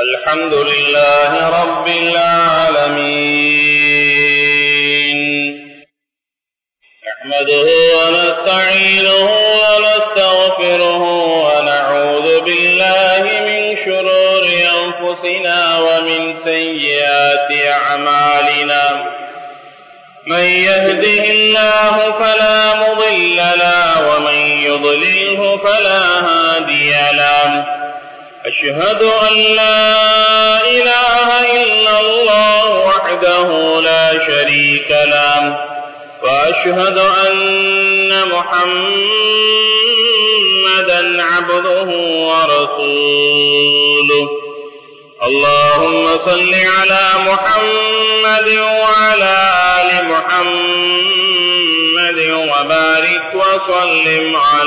الحمد لله رب العالمين نحمده ونستعينه ونستغفره ونعوذ بالله من شرور أنفسنا ومن سيئات أعمالنا من يهده الله فلا مضل له ومن يضلله فلا هادي له أشهد أن لا إله إلا الله وحده لا شريك له وأشهد أن محمدا عبده ورسوله اللهم صل على محمد وعلى آل محمد وبارك وسلم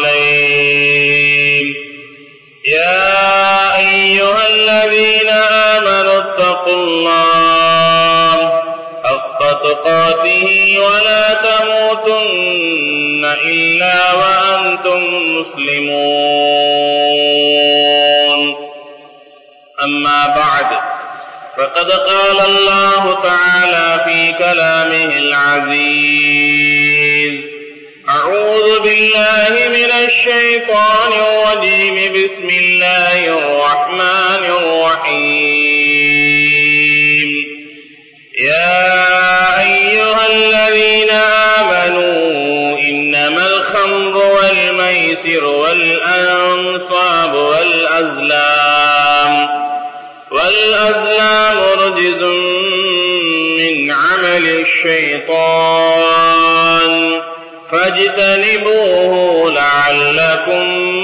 عليه يا أيها الذين آمنوا اتقوا الله حق تقاته ولا تموتن إلا وأنتم مسلمون أما بعد فقد قال الله تعالى في كلامه العزيز أعوذ بالله من الشيطان الرجيم بسم الله الرحمن الرحيم يا أيها الذين آمنوا إنما الخمر والميسر والأنصاب والأزلام والأزلام رجز من عمل الشيطان فاجتنبوه لعلكم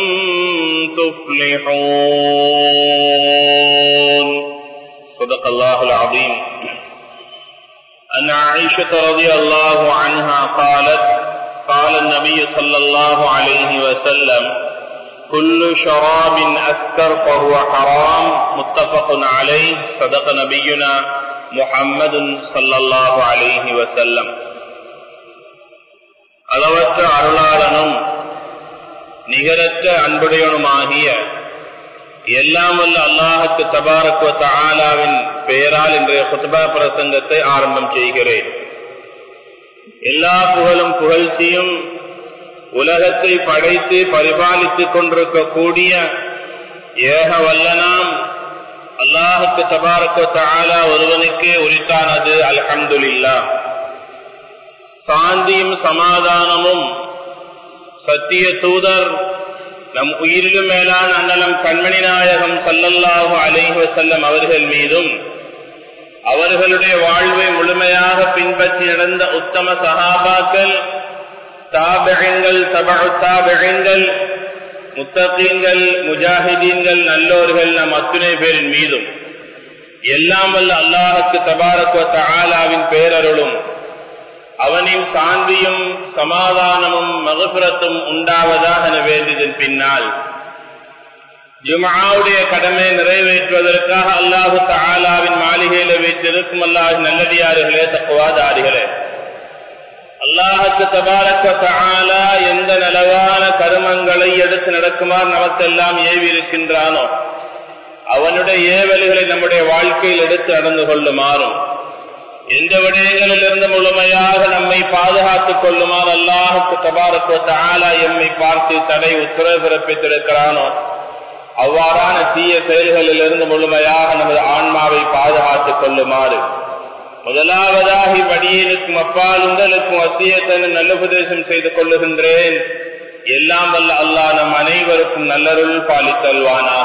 تفلحون صدق الله العظيم أن عائشة رضي الله عنها قالت قال النبي صلى الله عليه وسلم كل شراب أسكر فهو حرام متفق عليه صدق نبينا محمد صلى الله عليه وسلم அளவற்ற அருளாளனும் நிகரற்ற அன்புடையனுமாகிய எல்லாம் வல்ல அல்லாஹுக்கு தபாரக்குவ தாலாவின் பெயரால் இன்றைய குத்தபா பிரசங்கத்தை ஆரம்பம் செய்கிறேன் எல்லா புகழும் புகழ்ச்சியும் உலகத்தை படைத்து பரிபாலித்துக் கொண்டிருக்கக்கூடிய ஏக வல்லனாம் அல்லாஹுக்கு தபாரக்குவ தாலா ஒருவனுக்கே உரித்தானது அல்ஹம்துலில்லா சாந்தியும் சமாதானமும் சத்திய தூதர் நம் உயிரிலும் மேலான அண்ணலம் கண்மணி நாயகம் சல்லல்லாஹு அலைஹி செல்லம் அவர்கள் மீதும் அவர்களுடைய வாழ்வை முழுமையாக பின்பற்றி நடந்த உத்தம சகாபாக்கள் தாபகங்கள் தபு தாபகங்கள் முத்தகீன்கள் முஜாஹிதீன்கள் நல்லோர்கள் நம் அத்துணை பேரின் மீதும் எல்லாம் வல்ல அல்லாஹுக்கு தபாரக்குவ தாலாவின் பேரருளும் அவனின் சாந்தியும் சமாதானமும் மகபுரத்தும் உண்டாவதாக வேண்டியதன் பின்னால் ஜுமாவுடைய கடமை நிறைவேற்றுவதற்காக அல்லாஹு தாலாவின் மாளிகையில வைத்திருக்கும் அல்லாஹ் நல்லடியார்களே தக்குவாதாரிகளே அல்லாஹுக்கு தபாரக்க தாலா எந்த நலவான கருமங்களை எடுத்து நடக்குமாறு நமக்கெல்லாம் ஏவி இருக்கின்றானோ அவனுடைய ஏவல்களை நம்முடைய வாழ்க்கையில் எடுத்து நடந்து கொள்ளுமாறும் எந்த விடயங்களிலிருந்து முழுமையாக நம்மை பாதுகாத்துக் கொள்ளுமாறு அல்லாஹுக்கு தபாரக்கு தாலா எம்மை பார்த்து தடை உத்தரவு பிறப்பித்திருக்கிறானோ அவ்வாறான தீய செயல்களிலிருந்து முழுமையாக நமது ஆன்மாவை பாதுகாத்துக் கொள்ளுமாறு முதலாவதாக வடியனுக்கும் அப்பால் உங்களுக்கும் வசியத்தன் நல்லுபதேசம் செய்து கொள்ளுகின்றேன் எல்லாம் வல்ல அல்லாஹ் நம் அனைவருக்கும் நல்லருள் பாலித்தல்வானாக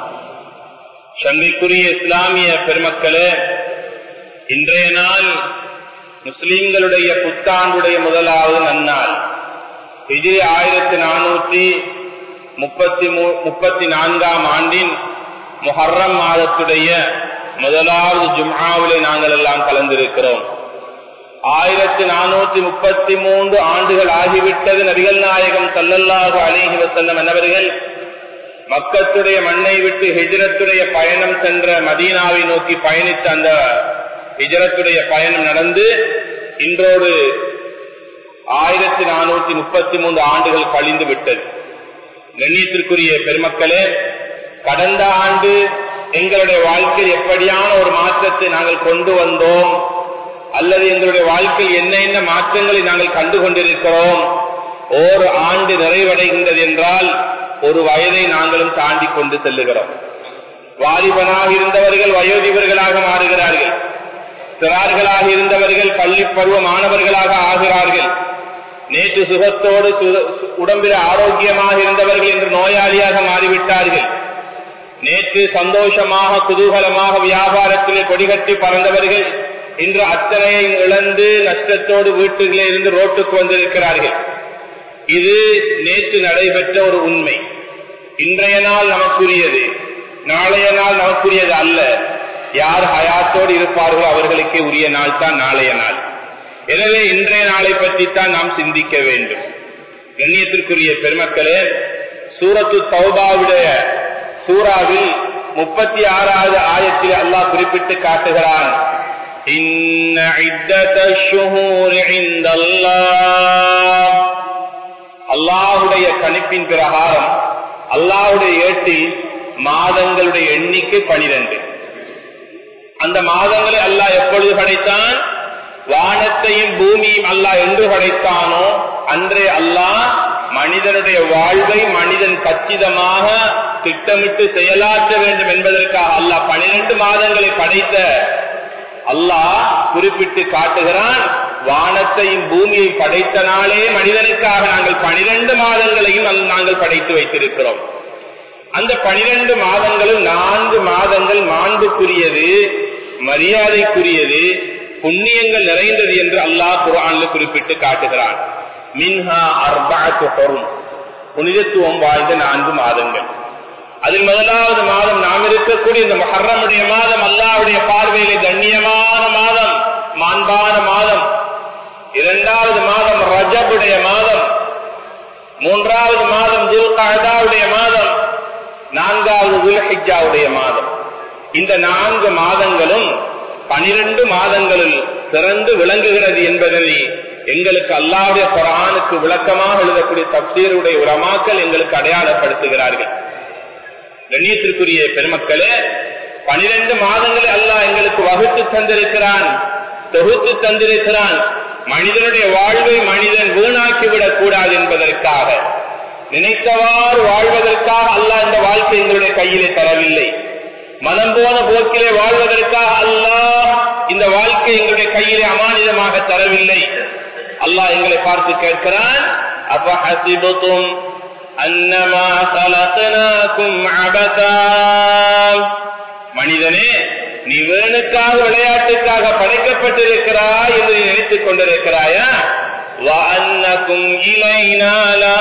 சங்கைக்குரிய இஸ்லாமிய பெருமக்களே இன்றைய நாள் முஸ்லிம்களுடைய புத்தாண்டுடைய முதலாவது நன்னாள் இது ஆயிரத்தி நானூற்றி முப்பத்தி முப்பத்தி நான்காம் ஆண்டின் முஹர்ரம் மாதத்துடைய முதலாவது ஜும்ஆவிலே நாங்கள் எல்லாம் கலந்திருக்கிறோம் ஆயிரத்தி நானூற்றி முப்பத்தி மூன்று ஆண்டுகள் ஆகிவிட்டது நபிகள் நாயகம் சல்லல்லாஹு அலிஹி வசல்லம் என்னவர்கள் மக்கத்துடைய மண்ணை விட்டு ஹிஜரத்துடைய பயணம் சென்ற மதீனாவை நோக்கி பயணித்த அந்த ஹிஜரத்துடைய பயணம் நடந்து இன்றோடு ஆயிரத்தி நானூத்தி முப்பத்தி மூன்று ஆண்டுகள் கழிந்து விட்டது கண்ணியத்திற்குரிய பெருமக்களே கடந்த ஆண்டு எங்களுடைய வாழ்க்கையில் எப்படியான ஒரு மாற்றத்தை நாங்கள் கொண்டு வந்தோம் அல்லது எங்களுடைய வாழ்க்கையில் என்ன என்ன மாற்றங்களை நாங்கள் கண்டு கொண்டிருக்கிறோம் ஓர் ஆண்டு நிறைவடைகின்றது என்றால் ஒரு வயதை நாங்களும் தாண்டி கொண்டு செல்லுகிறோம் வாலிபனாக இருந்தவர்கள் வயோதிபர்களாக மாறுகிறார்கள் சிறார்களாக இருந்தவர்கள் பள்ளி பருவ மாணவர்களாக ஆகிறார்கள் நேற்று சுகத்தோடு உடம்பில் ஆரோக்கியமாக இருந்தவர்கள் என்று நோயாளியாக மாறிவிட்டார்கள் நேற்று சந்தோஷமாக குதூகலமாக வியாபாரத்திலே கொடிகட்டி பறந்தவர்கள் இன்று அத்தனையை இழந்து நஷ்டத்தோடு வீட்டுகளில் இருந்து ரோட்டுக்கு வந்திருக்கிறார்கள் இது நேற்று நடைபெற்ற ஒரு உண்மை இன்றைய நாள் நமக்குரியது நாளைய நாள் நமக்குரியது அல்ல யார் ஹயாத்தோடு இருப்பார்களோ அவர்களுக்கே உரிய நாள் தான் நாளைய நாள் எனவே இன்றைய நாளை பற்றித்தான் நாம் சிந்திக்க வேண்டும் கண்ணியத்திற்குரிய பெருமக்களே சூரத்து தௌபாவுடைய சூறாவில் முப்பத்தி ஆறாவது ஆயத்தில் அல்லாஹ் குறிப்பிட்டு காட்டுகிறான் إن عدة الشهور عند الله அல்லாஹுடைய கணிப்பின் பிரகாரம் அல்லாஹுடைய ஏட்டில் மாதங்களுடைய எண்ணிக்கை பனிரெண்டு அந்த மாதங்களை அல்லாஹ் எப்பொழுது படைத்தான் வானத்தையும் பூமியும் அல்லாஹ் என்று படைத்தானோ அன்றே அல்லாஹ் மனிதனுடைய வாழ்வை மனிதன் கச்சிதமாக திட்டமிட்டு செயலாற்ற வேண்டும் என்பதற்காக அல்லாஹ் பனிரெண்டு மாதங்களை படைத்த அல்லாஹ் குறிப்பிட்டு காட்டுகிறான் வானத்தையும் பூமியை படைத்த நாளே மனிதனுக்காக நாங்கள் பனிரெண்டு மாதங்களையும் நாங்கள் படைத்து வைத்திருக்கிறோம் அந்த பனிரெண்டு மாதங்களும் நான்கு மாதங்கள் மாண்புக்குரியது மரியாதைக்குரியது புண்ணியங்கள் நிறைந்தது என்று அல்லாஹ் குரான்ல குறிப்பிட்டு காட்டுகிறான் மின்ஹா அர்பாத்து பொருள் புனிதத்துவம் வாய்ந்த நான்கு மாதங்கள் அதில் முதலாவது மாதம் நாம் இருக்கக்கூடிய இந்த மஹர்ரமுடைய மாதம் அல்லாவுடைய பார்வையிலே கண்ணியமான மாதம் மாண்பான மாதம் இரண்டாவது மாதம் ரஜபுடைய மாதம் மூன்றாவது மாதம் துல்காவுடைய மாதம் நான்காவது துல்ஹிஜாவுடைய மாதம் இந்த நான்கு மாதங்களும் பனிரெண்டு மாதங்களில் சிறந்து விளங்குகிறது என்பதனை எங்களுக்கு அல்லாவுடைய குரானுக்கு விளக்கமாக எழுதக்கூடிய தப்சீருடைய உரமாக்கள் எங்களுக்கு அடையாளப்படுத்துகிறார்கள் கண்ணியத்திற்குரிய பெருமக்களே பனிரெண்டு மாதங்களை அல்லாஹ் எங்களுக்கு வகுத்து தந்திருக்கிறான் தொகுத்து தந்திருக்கிறான் மனிதனுடைய வாழ்வை மனிதன் வீணாக்கிவிடக் கூடாது என்பதற்காக நினைத்தவாறு வாழ்வதற்காக அல்லாஹ் இந்த வாழ்க்கை எங்களுடைய கையிலே தரவில்லை மனம் போன போக்கிலே வாழ்வதற்காக அல்லாஹ் இந்த வாழ்க்கை எங்களுடைய கையிலே அமானிதமாக தரவில்லை அல்லாஹ் எங்களை பார்த்து கேட்கிறான் அப்ப ஹசிபத்தும் அன்னமா கலக்கனாக்கும் அபதா மனிதனே நீ வேணுக்காக விளையாட்டுக்காக படைக்கப்பட்டிருக்கிறாய் என்று நீ நினைத்துக் கொண்டிருக்கிறாயா وأنكم إلينا لا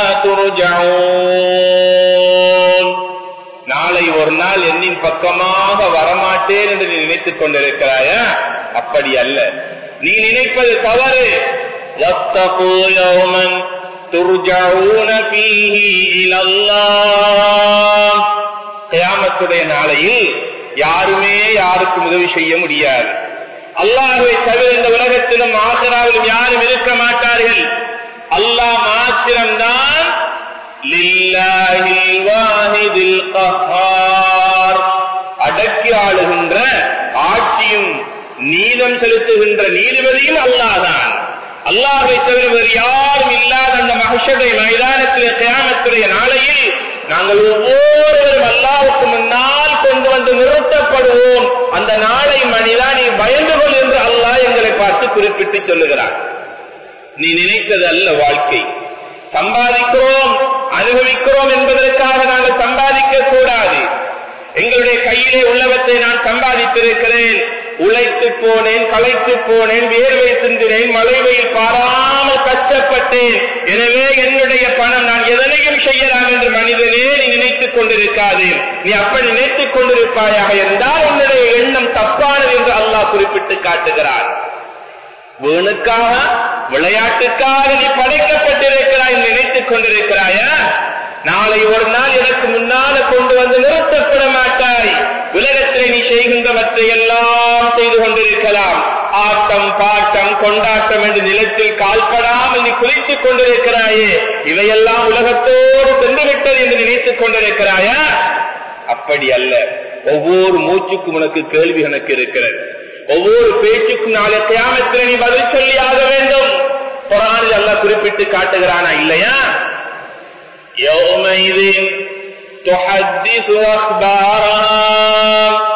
ترجعون நாளை ஒரு நாள் என்னின் பக்கமாக வரமாட்டேன் என்று நீ நினைத்துக் கொண்டிருக்கிறாயா அப்படி அல்ல நீ நினைப்பது தவறு واتقوا يوما ترجعون فيه إلى الله கியாமத்துடைய நாளையில் யாருமே யாருக்கும் உதவி செய்ய முடியாது அல்லாஹுவை தவிர இந்த உலகத்திலும் ஆசராவிலும் யாரும் இருக்க மாட்டார்கள் அல்லாஹ் மாத்திரம்தான் அடக்கி ஆளுகின்ற ஆட்சியும் நீதம் செலுத்துகின்ற நீதிபதியும் அல்லாதான் அல்லாஹை தவிர வேறு யாரும் இல்லாத அந்த மகஷடைய மைதானத்திலே தியானத்துடைய நாளையில் நாங்கள் ஒவ்வொருவரும் அல்லாவுக்கு முன்னால் கொண்டு வந்து நிறுத்தப்படுவோம் அந்த நாளை மனிதா நீ பயந்து கொள் என்று அல்லாஹ் எங்களை பார்த்து குறிப்பிட்டு சொல்லுகிறார் நீ நினைத்தது அல்ல வாழ்க்கை சம்பாதிக்கிறோம் அனுபவிக்கிறோம் என்பதற்காக நாங்கள் சம்பாதிக்க கூடாது எங்களுடைய கையிலே உள்ளவற்றை நான் சம்பாதித்திருக்கிறேன் உழைத்து போனேன் களைத்து போனேன் வேர்வை சிந்தினேன் மழை வெயில் பாராமல் கஷ்டப்பட்டேன் எனவே என்னுடைய பணம் நான் எதனையும் செய்யலாம் என்று மனிதனே நீ நினைத்துக் கொண்டிருக்காது நீ அப்படி நினைத்துக் கொண்டிருப்பாயாக இருந்தால் உன்னுடைய எண்ணம் தப்பானது என்று அல்லாஹ் குறிப்பிட்டு காட்டுகிறார் வேணுக்காக விளையாட்டுக்காக நீ படைக்கப்பட்டிருக்கிறாய் நினைத்துக் கொண்டிருக்கிறாயா நாளை ஒரு நாள் எனக்கு முன்னால கொண்டு வந்து நிறுத்தப்பட மாட்டாய் உலகத்தில் நீ செய்கின்றவற்றை எல்லாம் செய்து கொண்டிருக்கலாம் ஆட்டம் பாட்டம் கொண்டாட்டம் என்று நிலத்தில் கால்படாமல் நீ குளித்துக் கொண்டிருக்கிறாயே இவையெல்லாம் உலகத்தோடு சென்றுவிட்டது என்று நினைத்துக் கொண்டிருக்கிறாயா அப்படி அல்ல ஒவ்வொரு மூச்சுக்கும் உனக்கு கேள்வி கணக்கு இருக்கிறது ஒவ்வொரு பேச்சுக்கும் நாளை கியாமத்தில் நீ பதில் சொல்லி ஆக வேண்டும் குரானில் அல்லாஹ் குறிப்பிட்டு காட்டுகிறானா இல்லையா يومئذ تحدث أخبارها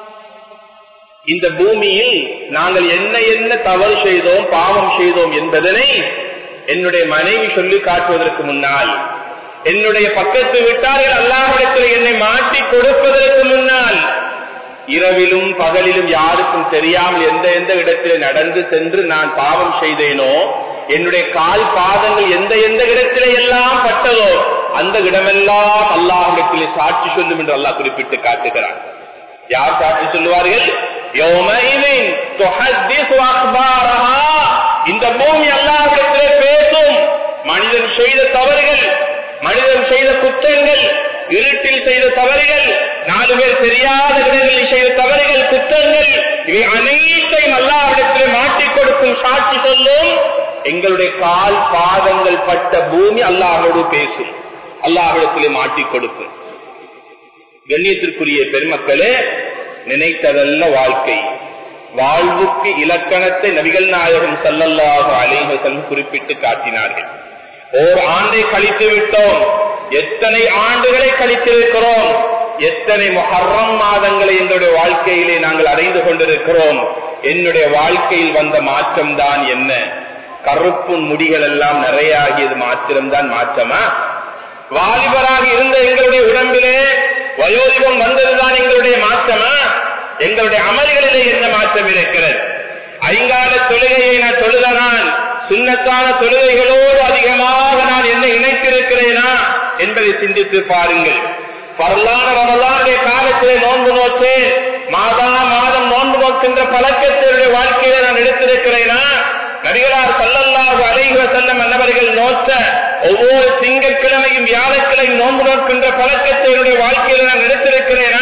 இந்த பூமியில் நாங்கள் என்ன என்ன தவறு செய்தோம் பாவம் செய்தோம் என்பதனை என்னுடைய மனைவி சொல்லி காட்டுவதற்கு முன்னால் என்னுடைய பக்கத்து விட்டார்கள் அல்லாஹிடத்தில் என்னை மாட்டி கொடுப்பதற்கு முன்னால் இரவிலும் பகலிலும் யாருக்கும் தெரியாமல் எந்த எந்த இடத்தில் நடந்து சென்று நான் பாவம் செய்தேனோ என்னுடைய கால் பாதங்கள் எந்த எந்த இடத்திலே எல்லாம் பட்டதோ அந்த இடமெல்லாம் அல்லாஹிடத்தில் சாட்சி சொல்லும் என்று அல்லாஹ் குறிப்பிட்டு காட்டுகிறார் யார் சாட்சி சொல்லுவார்கள் யௌமைதின் துஹத்திஸு அக்பாரஹா. இந்த பூமி அல்லாஹ்விடத்திலே பேசும் மனிதன் செய்த தவறுகள் மனிதன் செய்த குற்றங்கள் இருட்டில் செய்த தவறுகள் நாலு பேர் தெரியாத இடங்களில் செய்த தவறுகள் குற்றங்கள் இவை அனைத்தையும் அல்லாஹ்விடத்திலே மாட்டிக் கொடுக்கும் சாட்சி சொல்லும் எங்களுடைய கால் பாதங்கள் பட்ட பூமி அல்லாஹோடு பேசும் அல்லாஹிடத்திலே மாட்டிக் கொடுக்கும் கண்ணியத்திற்குரிய பெருமக்களே நினைத்ததல்ல வாழ்க்கை வாழ்வுக்கு இலக்கணத்தை நபிகள் நாயகம் சல்லல்லாஹு அலைஹி வஸல்லம் குறிப்பிட்டு காட்டினார்கள் ஓர் ஆண்டை கழித்து விட்டோம் எத்தனை ஆண்டுகளை கழித்திருக்கிறோம் எத்தனை முஹர்ரம் மாதங்களை என்னுடைய வாழ்க்கையிலே நாங்கள் அடைந்து கொண்டிருக்கிறோம் என்னுடைய வாழ்க்கையில் வந்த மாற்றம் தான் என்ன கருப்பு முடிகள் எல்லாம் நிறைய ஆகியது மாத்திரம்தான் மாற்றமா வாலிபராக இருந்த எங்களுடைய உடம்பிலே வயோதிபம் வந்ததுதான் எங்களுடைய மாற்றமா எங்களுடைய அமல்களிலே என்ன மாற்றம் இருக்கிறது ஐங்கால தொழுகையை நான் தொழுதனால் சுண்ணத்தான தொழுகைகளோடு அதிகமாக நான் என்ன இணைத்திருக்கிறேனா என்பதை சிந்தித்து பாருங்கள் வரலான வரலாறுடைய காலத்திலே நோன்பு நோற்றேன் மாதா மாதம் நோன்பு நோக்கின்ற பழக்கத்தினுடைய வாழ்க்கையில நான் எடுத்திருக்கிறேனா நடிகரார் சல்லல்லாஹு அலைஹி வஸல்லம் அன்னவர்கள் நோற்ற ஒவ்வொரு திங்கட்கிழமையும் வியாழக்கிழமையும் நோன்பு நோக்கின்ற பழக்கத்தை என்னுடைய வாழ்க்கையில நான் எடுத்திருக்கிறேனா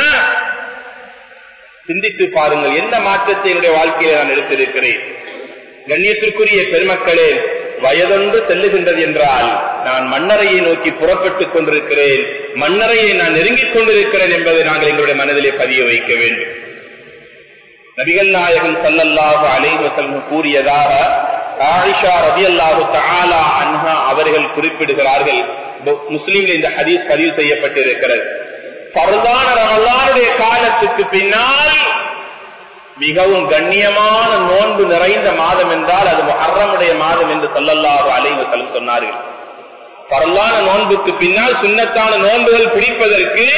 சிந்தித்து பாருங்கள் என்ன மாற்றத்தை என்னுடைய வாழ்க்கையில நான் எடுத்திருக்கிறேன் கண்ணியத்திற்குரிய பெருமக்களே வயதொன்று செல்லுகின்றது என்றால் நான் மன்னரையை நோக்கி புறப்பட்டுக் கொண்டிருக்கிறேன் மன்னரையை நான் நெருங்கிக் கொண்டிருக்கிறேன் என்பதை நாங்கள் எங்களுடைய மனதிலே பதிய வைக்க வேண்டும் நபிகள் நாயகம் சல்லல்லாஹு அலைஹி வஸல்லம் கூறியதாக ஆயிஷா ரலியல்லாஹு தஆலா அன்ஹா அவர்கள் குறிப்பிடுகிறார்கள் முஸ்லிம்ல இந்த ஹதீஸ் பதிவு செய்யப்பட்டிருக்கிறது பரதான ரமலானுடைய காலத்துக்கு பின்னால் மிகவும் கண்ணியமான நோன்பு நிறைந்த மாதம் என்றால் அது முஹர்ரமுடைய மாதம் என்று சொல்லல்லாஹு அலைஹி வஸல்லம் சொன்னார்கள் பரலான நோன்புக்கு பின்னால் சுண்ணத்தான நோன்புகள் பிடிப்பதற்கு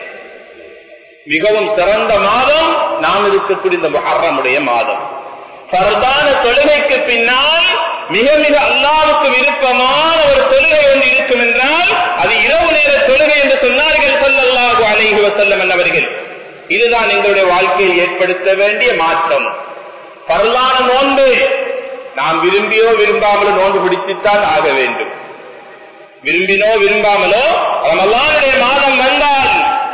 மிகவும் சிறந்த மாதம் நாம் இருக்கக்கூடிய இந்த முஹர்ரமுடைய மாதம் பரதான தொழுகைக்கு பின்னால் மிக மிக அல்லாவுக்கு விருப்பமான ஒரு தொழுகை ஒன்று இருக்கும் என்றால் அது இரவு நேர தொழுகை என்று சொன்னார்கள் சொல்லல்லாஹு அலைஹி வஸல்லம் என்னவர்கள் இதுதான் எங்களுடைய வாழ்க்கையில் ஏற்படுத்த வேண்டிய மாற்றம் பரலான நோன்பு நாம் விரும்பியோ விரும்பாமலோ நோன்பு பிடித்துத்தான் ஆக வேண்டும் விரும்பினோ விரும்பாமலோ ரமலானுடைய மாதம் வந்தால்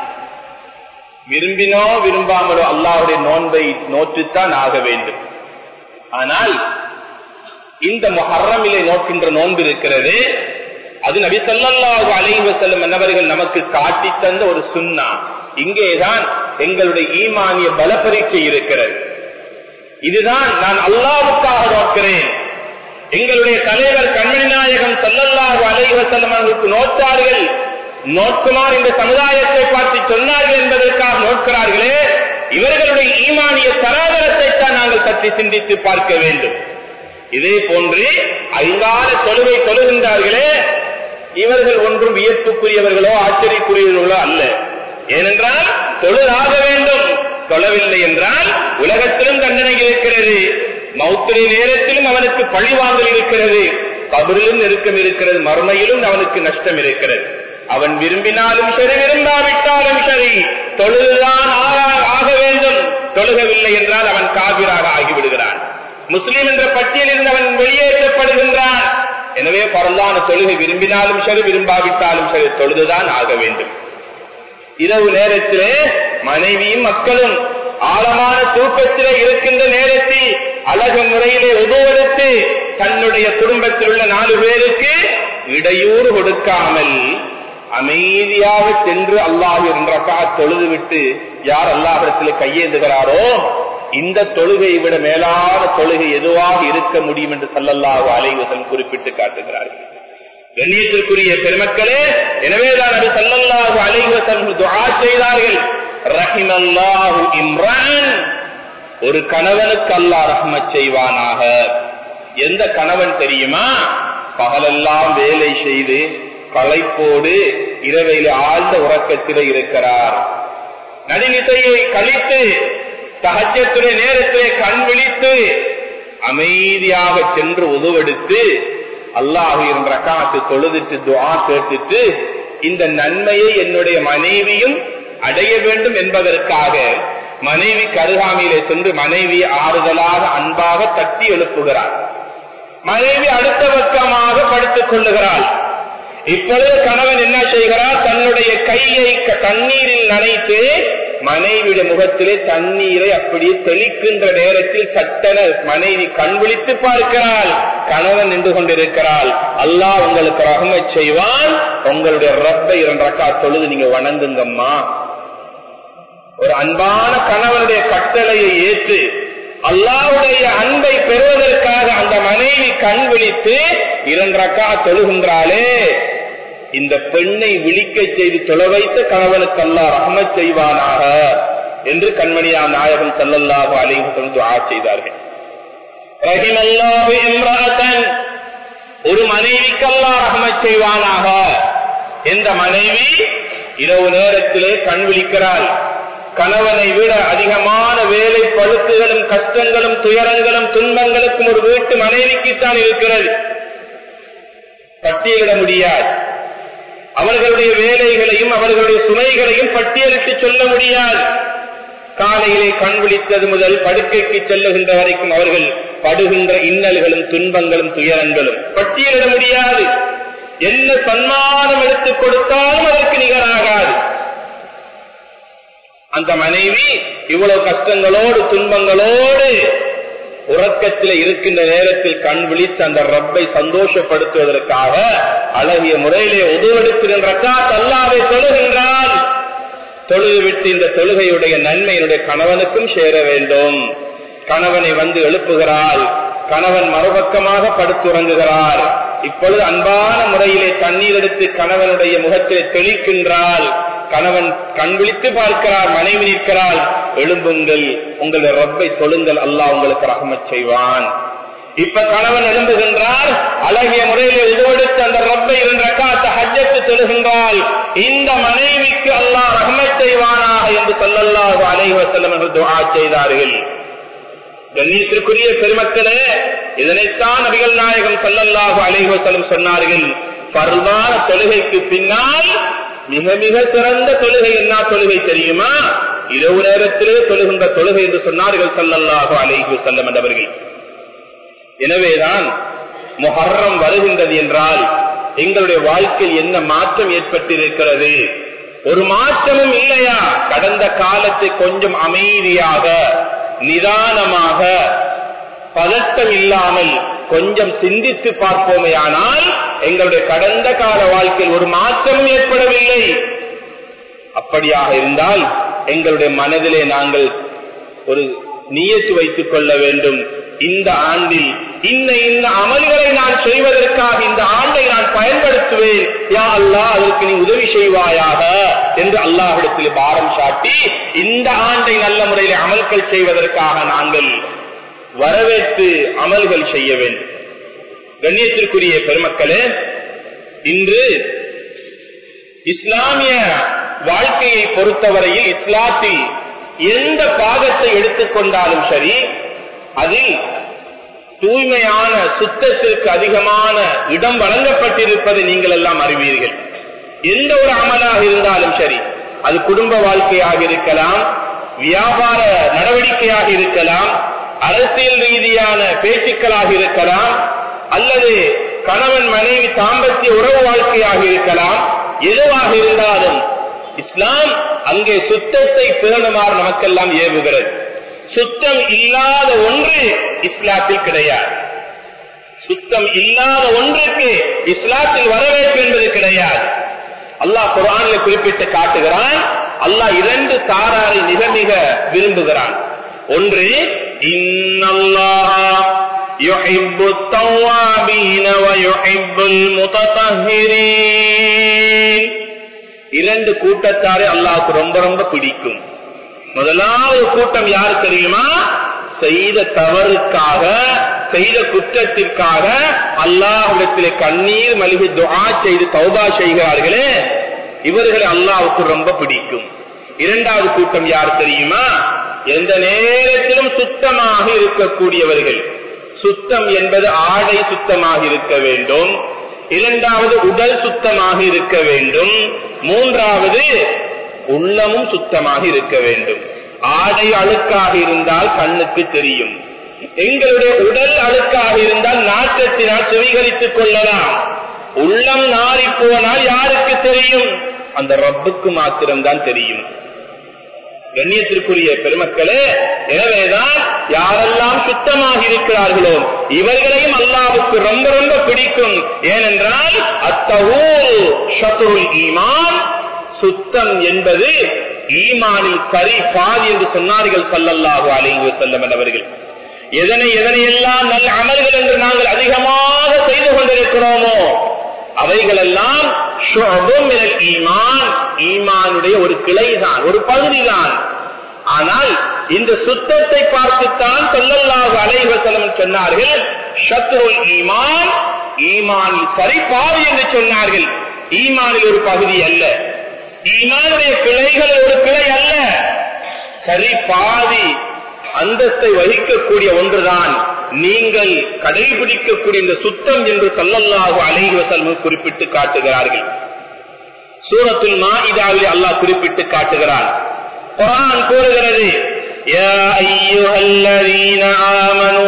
விரும்பினோ விரும்பாமலோ அல்லாவுடைய நோன்பை நோற்றுத்தான் ஆக வேண்டும் ஆனால் இந்த மொஹர்ரமிலே நோக்கின்ற நோன்பு இருக்கிறது அது நபி சொல்லல்லாஹு அலைஹி வஸல்லம் என்னவர்கள் நமக்கு காட்டி தந்த ஒரு சுன்னா இங்கேதான் எங்களுடைய ஈமானிய பல பரீட்சை இருக்கிறது இதுதான் நான் அல்லாவுக்காக நோக்கிறேன் எங்களுடைய தலைவர் கண்மணி நாயகம் சல்லல்லாஹு அலைஹி வஸல்லம் அவர்களுக்கு நோட்டார்கள் நோக்குமார் இந்த சமுதாயத்தை பார்த்து சொன்னார்கள் என்பதற்காக நோக்கிறார்களே இவர்களுடைய ஈமானிய தராதரத்தை தான் நாங்கள் பற்றி சிந்தித்து பார்க்க வேண்டும் இதே போன்று ஐந்தாறு தொழுகை தொழுகின்றார்களே இவர்கள் ஒன்றும் வியப்புக்குரியவர்களோ ஆச்சரியக்குரியவர்களோ அல்ல ஏனென்றால் தொழிலாக வேண்டும் தொழவில்லை என்றால் உலகத்திலும் தண்டனை இருக்கிறது மௌத்திரை நேரத்திலும் அவனுக்கு பழிவாங்கல் இருக்கிறது கபரிலும் நெருக்கம் இருக்கிறது மறுமையிலும் அவனுக்கு நஷ்டம் இருக்கிறது அவன் விரும்பினாலும் சரி விரும்பாவிட்டாலும் சரி தொழுதுதான் ஆக வேண்டும் தொழுகவில்லை என்றால் அவன் காவிராக ஆகிவிடுகிறான் முஸ்லீம் என்ற பட்டியலில் அவன் வெளியேற்றப்படுகின்றான் எனவே பரந்தான தொழுகை விரும்பினாலும் சரி விரும்பாவிட்டாலும் சரி தொழுதுதான் ஆக வேண்டும் இரவு நேரத்திலே மனைவியும் மக்களும் ஆழமான தூக்கத்திலே இருக்கின்ற நேரத்தில் அழகு முறையிலே உதவெடுத்து தன்னுடைய குடும்பத்தில் உள்ள நாலு பேருக்கு இடையூறு கொடுக்காமல் அமைதியாக சென்று அல்லாஹ் என்றக்கா தொழுது விட்டு யார் அல்லாஹிடத்தில் கையேந்துகிறாரோ இந்த தொழுகையை விட மேலான தொழுகை எதுவாக இருக்க முடியும் என்று சல்லல்லாஹு அலைவசன் குறிப்பிட்டு காட்டுகிறார்கள் கண்ணியத்திற்குரிய பெருமக்களே எனவேதான் அது சல்லல்லாஹு அலைவசன் துஆ செய்தார்கள் ரஹிமல்லாஹு இம்ரான் ஒரு கணவனுக்கு அல்லாஹ் ரஹ்மத் செய்வானாக எந்த கணவன் தெரியுமா பகலெல்லாம் வேலை செய்து களைப்போடு இரவையில் ஆழ்ந்த உறக்கத்தில் இருக்கிறார் நடுநிசையை கழித்து தகஜத்துடைய நேரத்திலே கண் விழித்து அமைதியாக சென்று உதவெடுத்து அல்லாஹு என்ற காத்து தொழுதுட்டு துவா கேட்டுட்டு இந்த நன்மையை என்னுடைய மனைவியும் அடைய வேண்டும் என்பதற்காக மனைவி கருகாமையிலே சென்று மனைவி ஆறுதலாக அன்பாக தட்டி எழுப்புகிறார் மனைவி அடுத்த பக்கமாக படுத்துக் கொள்ளுகிறாள் இப்பொழுது கணவன் என்ன செய்கிறார் தன்னுடைய கையை தண்ணீரில் நனைத்து மனைவியுடைய முகத்திலே தண்ணீரை அப்படியே தெளிக்கின்ற நேரத்தில் சட்டன மனைவி கண் விழித்து பார்க்கிறாள் கணவன் நின்று கொண்டிருக்கிறாள் அல்லாஹ் உங்களுக்கு ரகமை செய்வான் உங்களுடைய ரப்பை இரண்டக்கா தொழுது நீங்க வணங்குங்கம்மா ஒரு அன்பான கணவனுடைய கட்டளையை ஏற்று அல்லாவுடைய அன்பை பெறுவதற்காக அந்த மனைவி கண் விழித்து இரண்டக்கா தொழுகின்றாளே இந்த பெண்ணை விழிக்க செய்து தொழ வைத்த கணவனுக்கு அல்லா ரஹமத் செய்வானாக என்று கண்மணியா நாயகம் சல்லல்லாஹு அலைஹி துவா செய்தார்கள் ஒரு மனைவிக்கு அல்லா ரஹமத் செய்வானாக எந்த மனைவி இரவு நேரத்திலே கண் விழிக்கிறாள் கணவனை விட அதிகமான வேலை பழுக்குகளும் கஷ்டங்களும் துயரங்களும் துன்பங்களுக்கும் ஒரு வீட்டு மனைவிக்குத்தான் இருக்கிறது பட்டியலிட முடியாது அவர்களுடைய வேலைகளையும் அவர்களுடைய சுமைகளையும் பட்டியலிட்டு சொல்ல முடியாது காலையிலே கண் விழித்தது முதல் படுக்கைக்கு செல்லுகின்ற வரைக்கும் அவர்கள் படுகின்ற இன்னல்களும் துன்பங்களும் துயரங்களும் பட்டியலிட முடியாது என்ன சன்மானம் எடுத்துக் கொடுத்தாலும் அதற்கு நிகராகாது அந்த மனைவி இவ்வளவு கஷ்டங்களோடு துன்பங்களோடு உறக்கத்தில் இருக்கின்ற நேரத்தில் கண் விழித்து அந்த ரப்பை சந்தோஷப்படுத்துவதற்காக அழகிய முறையிலே உதவெடுக்கின்ற அல்லாவை தொழுகின்றால் தொழுது விட்டு இந்த தொழுகையுடைய நன்மை என்னுடைய கணவனுக்கும் சேர வேண்டும் கணவனை வந்து எழுப்புகிறாள் கணவன் மறுபக்கமாக படுத்துறங்குகிறார் இப்பொழுது அன்பான முறையிலே தண்ணீர் எடுத்து கணவனுடைய முகத்திலே தெளிக்கின்றாள் கணவன் கண் விழித்து பார்க்கிறார் மனைவி நிற்கிறாள் எழும்புங்கள் உங்களுடைய ரப்பை தொழுங்கள் அல்லாஹ் உங்களுக்கு ரகமத் செய்வான் இப்ப கணவன் எழும்புகின்றார் அழகிய முறையில் உதவெடுத்து அந்த ரப்பை என்ற காத்த ஹஜ்ஜத்து தொழுகின்றால் இந்த மனைவிக்கு அல்லாஹ் ரஹமத் செய்வானாக என்று சொல்லல்லாஹு அலைஹி வஸல்லம் என்று துஆ செய்தார்கள் கண்ணியத்திற்குரிய பெருமக்களே இதனைத்தான் நபிகள் நாயகம் சல்லல்லாஹு அலைஹி வஸல்லம் சொன்னார்கள் பருவான தொழுகைக்கு பின்னால் மிக மிக சிறந்த தொழுகை என்ன தொழுகை தெரியுமா இரவு நேரத்திலே தொழுகின்ற தொழுகை என்று சொன்னார்கள் சல்லல்லாஹு அலைஹி வஸல்லம் என்றவர்கள் எனவேதான் முஹர்ரம் வருகின்றது என்றால் எங்களுடைய வாழ்க்கையில் என்ன மாற்றம் ஏற்பட்டிருக்கிறது ஒரு மாற்றமும் இல்லையா கடந்த காலத்தை கொஞ்சம் அமைதியாக நிதானமாக பதட்டம் இல்லாமல் கொஞ்சம் சிந்தித்து பார்ப்போமே ஆனால் எங்களுடைய கடந்த கால வாழ்க்கையில் ஒரு மாற்றமும் ஏற்படவில்லை அப்படியாக இருந்தால் எங்களுடைய மனதிலே நாங்கள் ஒரு நியத்து வைத்துக் கொள்ள வேண்டும் இந்த ஆண்டில் இன்ன இன்ன அமல்களை நான் செய்வதற்காக இந்த ஆண்டை நான் பயன்படுத்துவேன் யா அல்லா அதற்கு நீ உதவி செய்வாயாக என்று அல்லாஹிடத்தில் பாரம் சாட்டி இந்த ஆண்டை நல்ல முறையில் அமல்கள் செய்வதற்காக நாங்கள் வரவேற்று அமல்கள் செய்ய வேண்டும் கண்ணியத்திற்குரிய பெருமக்களே இன்று இஸ்லாமிய வாழ்க்கையை பொறுத்தவரையில் இஸ்லாத்தில் எந்த பாகத்தை எடுத்துக்கொண்டாலும் சரி அதில் தூய்மையான சுத்தத்திற்கு அதிகமான இடம் வழங்கப்பட்டிருப்பதை நீங்கள் எல்லாம் அறிவீர்கள் எந்த ஒரு அமலாக இருந்தாலும் சரி அது குடும்ப வாழ்க்கையாக இருக்கலாம் வியாபார நடவடிக்கையாக இருக்கலாம் அரசியல் ரீதியான பேச்சுக்களாக இருக்கலாம் அல்லது கணவன் மனைவி தாம்பத்திய உறவு வாழ்க்கையாக இருக்கலாம் எதுவாக இருந்தாலும் இஸ்லாம் அங்கே சுத்தத்தை பேணுமாறு நமக்கெல்லாம் ஏவுகிறது சுத்தம் இல்லாத ஒன்று இஸ்லாத்தில் கிடையாது சுத்தம் இல்லாத ஒன்றுக்கு இஸ்லாத்தில் வரவேற்பு என்பது கிடையாது அல்லாஹ் குரானில் குறிப்பிட்டு காட்டுகிறான் அல்லாஹ் இரண்டு சாராரை மிக மிக விரும்புகிறான் ஒன்று இன்னல்லாஹ் يحب التوابين ويحب المتطهرين இரண்டு கூட்டத்தாரை அல்லாஹ்க்கு ரொம்ப ரொம்ப பிடிக்கும் முதலாவது கூட்டம் யாரு தெரியுமா செய்த தவறுக்காக செய்த குற்றத்திற்காக அல்லாஹிடத்திலே கண்ணீர் மலிகை துஆ செய்து தௌபா செய்கிறார்களே இவர்களை அல்லாஹ்வுக்கு ரொம்ப பிடிக்கும் இரண்டாவது கூட்டம் யார் தெரியுமா எந்த நேரத்திலும் சுத்தமாக இருக்கக்கூடியவர்கள் சுத்தம் என்பது ஆடை சுத்தமாக இருக்க வேண்டும் இரண்டாவது உடல் சுத்தமாக இருக்க வேண்டும் மூன்றாவது உள்ளமும் சுத்தமாக இருக்க வேண்டும் ஆடை அழுக்காக இருந்தால் கண்ணுக்கு தெரியும் எங்களுடைய உடல் அழுக்காக இருந்தால் நாற்றத்தினால் சுவீகரித்துக் கொள்ளலாம் உள்ளம் நாரி போனால் யாருக்கு தெரியும் அந்த ரப்புக்கு மாத்திரம்தான் தெரியும் கண்ணியத்திற்குரிய பெருமக்களே எனவேதான் யாரெல்லாம் சுத்தமாக இருக்கிறார்களோ இவர்களையும் அல்லாவுக்கு ரொம்ப ரொம்ப பிடிக்கும் ஏனென்றால் அத்தகூர் ஷத்ருல் ஈமான் சுத்தம் என்பது ஈமானில் சரி பாதி என்று சொன்னார்கள் சல்லல்லாஹு அலைஹி வஸல்லம் அவர்கள் எதனை எதனையெல்லாம் நல்ல அமல்கள் என்று நாங்கள் அதிகமாக செய்து கொண்டிருக்கிறோமோ அவைகளெல்லாம் ஈமான் ஈமானுடைய ஒரு கிளைதான் ஒரு பகுதிதான் ஆனால் இந்த சுத்தத்தை பார்த்துத்தான் சொல்லல்லாக அலைவசலம் சொன்னார்கள் ஷத்ருல் ஈமான் ஈமானில் சரிபாவி என்று சொன்னார்கள் ஈமானில் ஒரு பகுதி அல்ல ஈமானுடைய கிளைகள் ஒரு கிளை அல்ல சரி பாதி அந்தஸ்தை வகிக்கக்கூடிய ஒன்றுதான் நீங்கள் கடைபிடிக்கக்கூடிய இந்த சுத்தம் என்று சல்லல்லாஹு அலைஹி வஸல்லம் குறிப்பிட்டு காட்டுகிறார்கள் சூரத்துல் மாஇதாவில் அல்லாஹ் குறிப்பிட்டு காட்டுகிறான் குர்ஆன் கூறுகிறது யா அய்யுஹல்லதீன ஆமனூ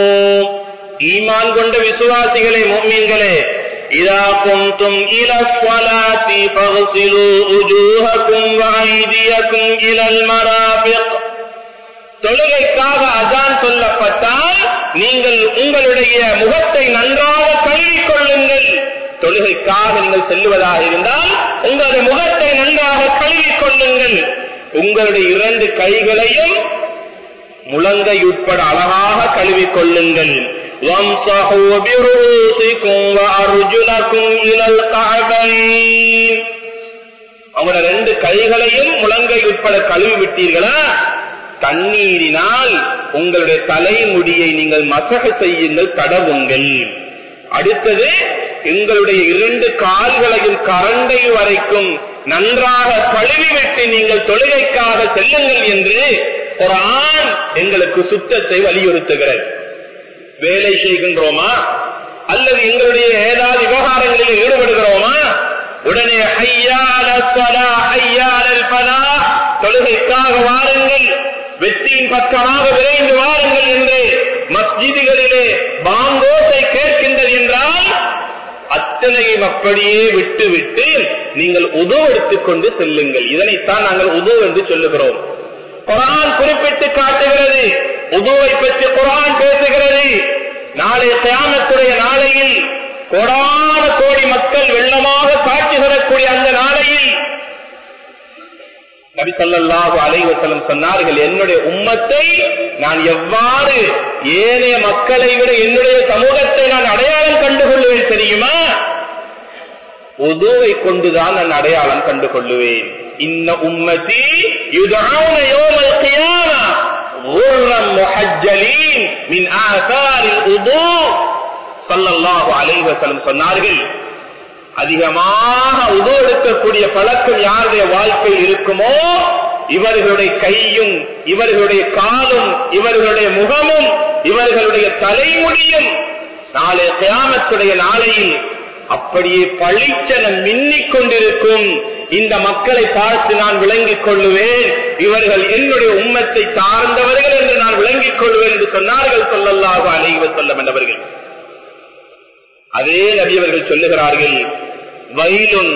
ஈமான் கொண்ட விசுவாசிகளே முஃமின்களே إذا قمتم إلى الصلاة فاغسلوا وجوهكم وأيديكم إلى المرافق தொழுகைக்காக அதான் சொல்லப்பட்டால் நீங்கள் உங்களுடைய முகத்தை நன்றாக கழுவிக் கொள்ளுங்கள் தொழுகைக்காக நீங்கள் செல்லுவதாக இருந்தால் உங்களுடைய முகத்தை நன்றாக கழுவிக் கொள்ளுங்கள் உங்களுடைய இரண்டு கைகளையும் முழங்கை உட்பட அழகாக கழுவிக் கொள்ளுங்கள் وامسحوا برؤوسكم وأرجلكم إلى الكعبين அவங்களோட ரெண்டு கைகளையும் முழங்கை உட்பட கழுவி விட்டீர்களா தண்ணீரினால் உங்களுடைய தலைமுடியை நீங்கள் மசக செய்யுங்கள் தடவுங்கள் அடுத்தது எங்களுடைய இரண்டு கால்களையும் கரண்டை வரைக்கும் நன்றாக கழுவிவிட்டு நீங்கள் தொழுகைக்காக செல்லுங்கள் என்று ஒரு ஆண் எங்களுக்கு சுத்தத்தை வலியுறுத்துகிறது வேலை செய்கின்றோமா அல்லது எங்களுடைய ஏதாவது விவகாரங்களில் ஈடுபடுகிறோமா உடனே ஐயால சலா ஐயால பலா தொழுகைக்காக வாருங்கள் வெற்றியின் பக்கமாக விரைந்து வாருங்கள் என்று மஸ்ஜிதுகளிலே பாங்கோசை கேட்கின்றது என்றால் அத்தனையும் அப்படியே விட்டு விட்டு நீங்கள் உதவு எடுத்துக் கொண்டு செல்லுங்கள் இதனைத்தான் நாங்கள் உதவு என்று சொல்லுகிறோம் குரான் குறிப்பிட்டு காட்டுகிறது உதுவை பற்றி குரான் பேசுகிறது நாளை தியானத்துடைய நாளையில் கோடான கோடி மக்கள் வெள்ளமாக காட்சி தரக்கூடிய அந்த நாளையில் நபி சொல்லல்லாஹு அலைவசலம் சொன்னார்கள் என்னுடைய உம்மத்தை நான் எவ்வாறு ஏனைய மக்களை விட என்னுடைய சமூகத்தை நான் அடையாளம் கண்டுகொள்வேன் தெரியுமா உதுவை கொண்டுதான் நான் அடையாளம் கண்டு கொள்ளுவேன் இன்ன உம்மதி யுதான யோமல் கியாமா غرا محجلين من آثار الوضوء صلى الله عليه وسلم சொன்னார்கள் அதிகமாக உது எடுக்கக்கூடிய பழக்கம் யாருடைய வாழ்க்கையில் இருக்குமோ இவர்களுடைய கையும் இவர்களுடைய காலும் இவர்களுடைய முகமும் இவர்களுடைய தலைமுடியும் நாளை கியாமத்துடைய நாளையில் அப்படியே பழிச்சன மின்னிக் கொண்டிருக்கும் இந்த மக்களை பார்த்து நான் விளங்கிக் கொள்ளுவேன் இவர்கள் என்னுடைய உம்மத்தை சார்ந்தவர்கள் என்று நான் விளங்கிக் கொள்வேன் என்று சொன்னார்கள் சொல்லல்லாக அலைவ சொல்ல வந்தவர்கள் அதே நபியவர்கள் சொல்லுகிறார்கள் வயலும்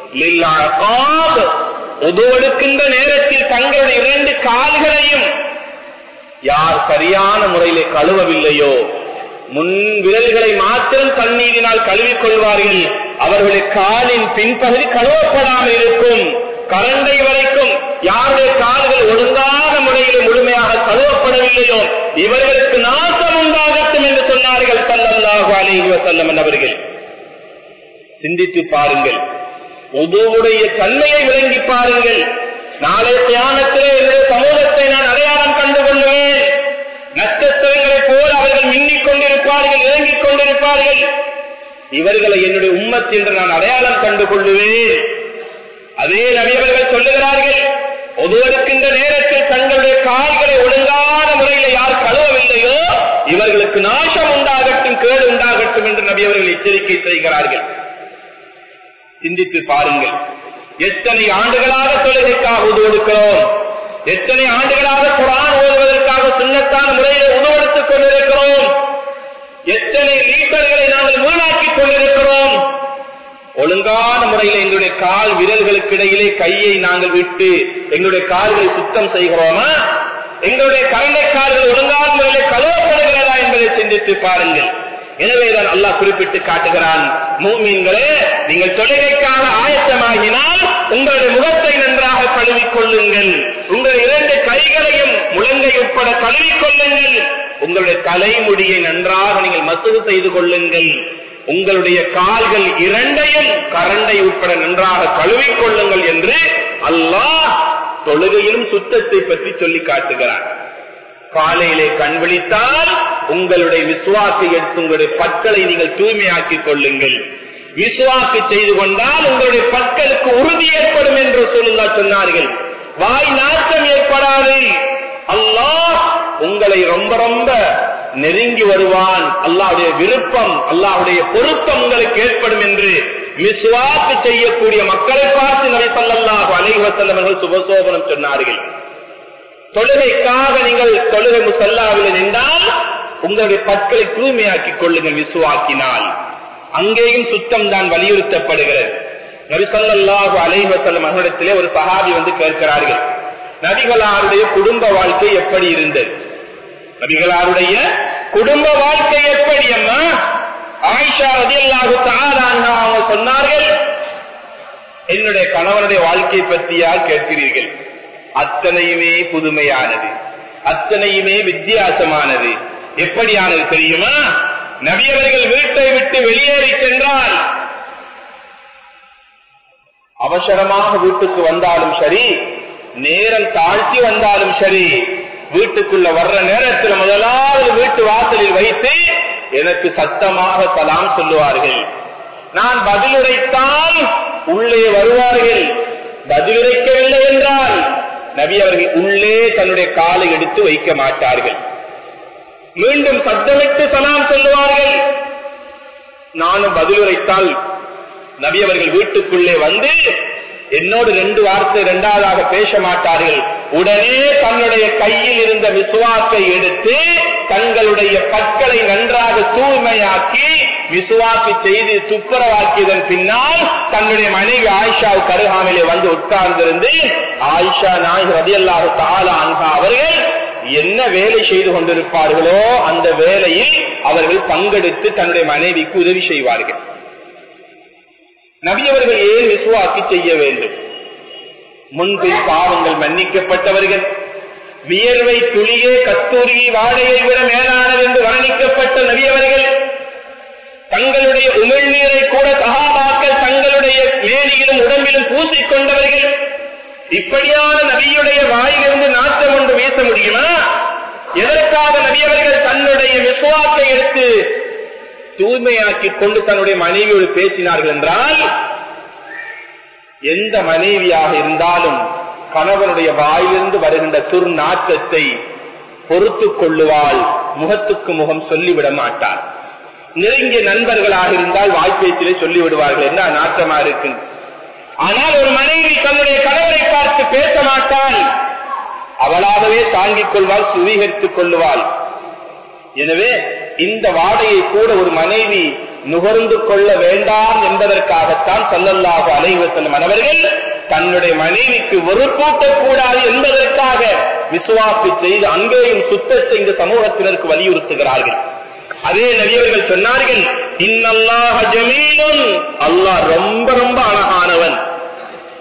உதவெடுக்கின்ற நேரத்தில் தங்களுடைய இரண்டு கால்களையும் யார் சரியான முறையிலே கழுவவில்லையோ முன் விரல்களை மாத்திரம் தண்ணீரினால் கழுவிக் கொள்வார்கள் அவர்களுடைய காலின் பின்பகுதி கழுவப்படாமல் இருக்கும் கரண்டை வரைக்கும் யாருடைய கால்கள் ஒழுங்கான முறையில் முழுமையாக கழுவப்படவில்லையோ இவர்களுக்கு நாசம் உண்டாகட்டும் என்று சொன்னார்கள் சல்லல்லாஹு அலைஹி வஸல்லம் அவர்கள் சிந்தித்து பாருங்கள் உதுவுடைய தன்மையை விளங்கி பாருங்கள் நாளை தியானத்திலே என்னுடைய சமூகத்தை நான் அடையாளம் கண்டு கொள்வேன் நட்சத்திரங்களைப் போல் அவர்கள் மின்னிக் கொண்டிருப்பார்கள் இறங்கிக் கொண்டிருப்பார்கள் இவர்களை என்னுடைய உம்மத் என்று நான் அடையாளம் கண்டு கொள்ளுவேன் அதே நபியவர்கள் சொல்லுகிறார்கள் ஒதுவருக்கின்ற நேரத்தில் தங்களுடைய கால்களை ஒழுங்கான முறையில் யார் கழுவவில்லையோ இவர்களுக்கு நாசம் உண்டாகட்டும் கேடு உண்டாகட்டும் என்று நபியவர்கள் எச்சரிக்கை செய்கிறார்கள் சிந்தித்து பாருங்கள் எத்தனை ஆண்டுகளாக தொழுகைக்காக உதவெடுக்கிறோம் எத்தனை ஆண்டுகளாக குரான் ஓதுவதற்காக சுண்ணத்தான முறையில் உதவெடுத்துக் கொண்டிருக்கிறோம் எத்தனை லீட்டர்களை நாங்கள் வீணாக்கிக் கொண்டிருக்கிறோம் ஒழுங்கான முறையில் எங்களுடைய கால் விரல்களுக்கு இடையிலே கையை நாங்கள் விட்டு எங்களுடைய கால்களை சுத்தம் செய்கிறோமா எங்களுடைய கரண்டை கால்கள் ஒழுங்கான முறையில் கழுவப்படுகிறதா என்பதை சிந்தித்து பாருங்கள் எனவேதான் அல்லாஹ் குறிப்பிட்டு காட்டுகிறான் மூமீன்களே நீங்கள் தொழுகைக்காக ஆயத்தமாகினால் உங்களுடைய முகத்தை நன்றாக கழுவிக் கொள்ளுங்கள் உங்களுடைய இரண்டு கைகளையும் முழங்கை உட்பட கழுவிக் கொள்ளுங்கள் உங்களுடைய தலைமுடியை நன்றாக நீங்கள் மசூது செய்து கொள்ளுங்கள் உங்களுடைய கால்கள் இரண்டையும் கரண்டை உட்பட நன்றாக கழுவிக் கொள்ளுங்கள் என்று அல்லாஹ் தொழுகையிலும் சுத்தத்தை பற்றி சொல்லி காட்டுகிறான் காலையிலே கண் விழித்தால் உங்களுடைய விசுவாசை எடுத்து உங்களுடைய பற்களை நீங்கள் தூய்மையாக்கிக் கொள்ளுங்கள் விசுவாக்கு செய்து கொண்டால் உங்களுடைய பற்களுக்கு உறுதி ஏற்படும் என்று சொல்லுங்க சொன்னார்கள் வாய் நாட்டம் ஏற்படாது அல்லாஹ் உங்களை ரொம்ப ரொம்ப நெருங்கி வருவான் அல்லாவுடைய விருப்பம் அல்லாவுடைய பொருத்தம் உங்களுக்கு ஏற்படும் என்று விசுவாக்கு செய்யக்கூடிய மக்களை பார்த்து நபி ஸல்லல்லாஹு அலைஹி வஸல்லம் அவர்கள் சுபசோபனம் சொன்னார்கள் தொழுகைக்காக நீங்கள் தொழுகை முசல்லாவில் நின்றால் உங்களுடைய பற்களை தூய்மையாக்கிக் கொள்ளுங்கள் விசுவாக்கினால் அங்கேயும் சுத்தம் தான் வலியுறுத்தப்படுகிறது நபிசல்லாஹு அலைவசல்லம் அவரிடத்திலே ஒரு சஹாபி வந்து கேட்கிறார்கள் நபிகளாருடைய குடும்ப வாழ்க்கை எப்படி இருந்தது நபிகளாருடைய குடும்ப வாழ்க்கை எப்படி அம்மா ஆயிஷா ரதியல்லாஹு தஆலா அன்ஹா அவங்க சொன்னார்கள் என்னுடைய கணவனுடைய வாழ்க்கை பற்றியா கேட்கிறீர்கள் அத்தனையுமே புதுமையானது அத்தனையுமே வித்தியாசமானது எப்படியானது தெரியுமா நபியவர்கள் வீட்டை விட்டு வெளியேறி சென்றால் அவசரமாக வீட்டுக்கு வந்தாலும் சரி நேரம் தாழ்த்தி வந்தாலும் சரி வீட்டுக்குள்ள வர்ற நேரத்தில் முதலாவது வீட்டு வாசலில் வைத்து எனக்கு சத்தமாக சலாம் சொல்லுவார்கள் நான் பதிலுரைத்தால் உள்ளே வருவார்கள் பதிலுரைக்கவில்லை என்றால் நபி அவர்கள் உள்ளே தன்னுடைய காலை எடுத்து வைக்க மாட்டார்கள் மீண்டும் சத்தமிட்டு சலாம் சொல்லுவார்கள் நானும் பதிலுரைத்தால் நபி அவர்கள் வீட்டுக்குள்ளே வந்து என்னோடு ரெண்டு வார்த்தை இரண்டாவதாக பேச மாட்டார்கள் உடனே தன்னுடைய கையில் இருந்த விசுவாசை எடுத்து தங்களுடைய பற்களை நன்றாக தூய்மையாக்கி விசுவாசி செய்து துப்புரவாக்கியதன் பின்னால் தன்னுடைய மனைவி ஆயிஷாவுக்கு அருகாமையிலே வந்து உட்கார்ந்திருந்து ஆயிஷா நாயகர் ரதியல்லாஹு தாலா அன்ஹா அவர்கள் என்ன வேலை செய்து கொண்டிருப்பார்களோ அந்த வேலையில் அவர்கள் பங்கெடுத்து தன்னுடைய மனைவிக்கு உதவி செய்வார்கள் நபியவர்கள் ஏன் விசுவாசி செய்ய வேண்டும் முன்பின் பாவங்கள் மன்னிக்கப்பட்டவர்கள் வியர்வை துளியே கஸ்தூரி வாழையை விட மேலானது என்று வர்ணிக்கப்பட்ட நபியவர்கள் தங்களுடைய உமிழ்நீரை கூட சகாபாக்கள் தங்களுடைய மேனியிலும் உடம்பிலும் பூசிக்கொண்டவர்கள் இப்படியான நபியுடைய வாயிலிருந்து நாட்டம் ஒன்று வீச முடியுமா எதற்காக நபியவர்கள் தன்னுடைய விசுவாசை எடுத்து தூய்மையாக்கி கொண்டு தன்னுடைய மனைவியோடு பேசினார்கள் என்றால் எந்த மனைவியாக இருந்தாலும் கணவனுடைய வாயிலிருந்து வருகின்ற துர்நாற்றத்தை பொறுத்து கொள்ளுவாள் முகத்துக்கு முகம் சொல்லிவிட மாட்டார் நெருங்கிய நண்பர்களாக இருந்தால் வாய்ப்பேச்சிலே சொல்லிவிடுவார்கள் என்ன நாற்றமா இருக்கு ஆனால் ஒரு மனைவி தன்னுடைய கணவரை பார்த்து பேச மாட்டாள் அவளாகவே தாங்கிக் கொள்வாள் சுவீகரித்துக் கொள்ளுவாள் எனவே இந்த வாடையை கூட ஒரு மனைவி நுகர்ந்து கொள்ள வேண்டாம் என்பதற்காகத்தான் சல்லல்லாக அலைவ செல்லும் மனவர்கள் தன்னுடைய மனைவிக்கு வெறுப்பூட்டக் கூடாது என்பதற்காக விசுவாசி செய்து அங்கேயும் சுத்தத்தை இந்த சமூகத்தினருக்கு வலியுறுத்துகிறார்கள் அதே நபியவர்கள் சொன்னார்கள் இன்னல்லாஹ ஜமீலுன் அல்லாஹ் ரொம்ப ரொம்ப அழகானவன்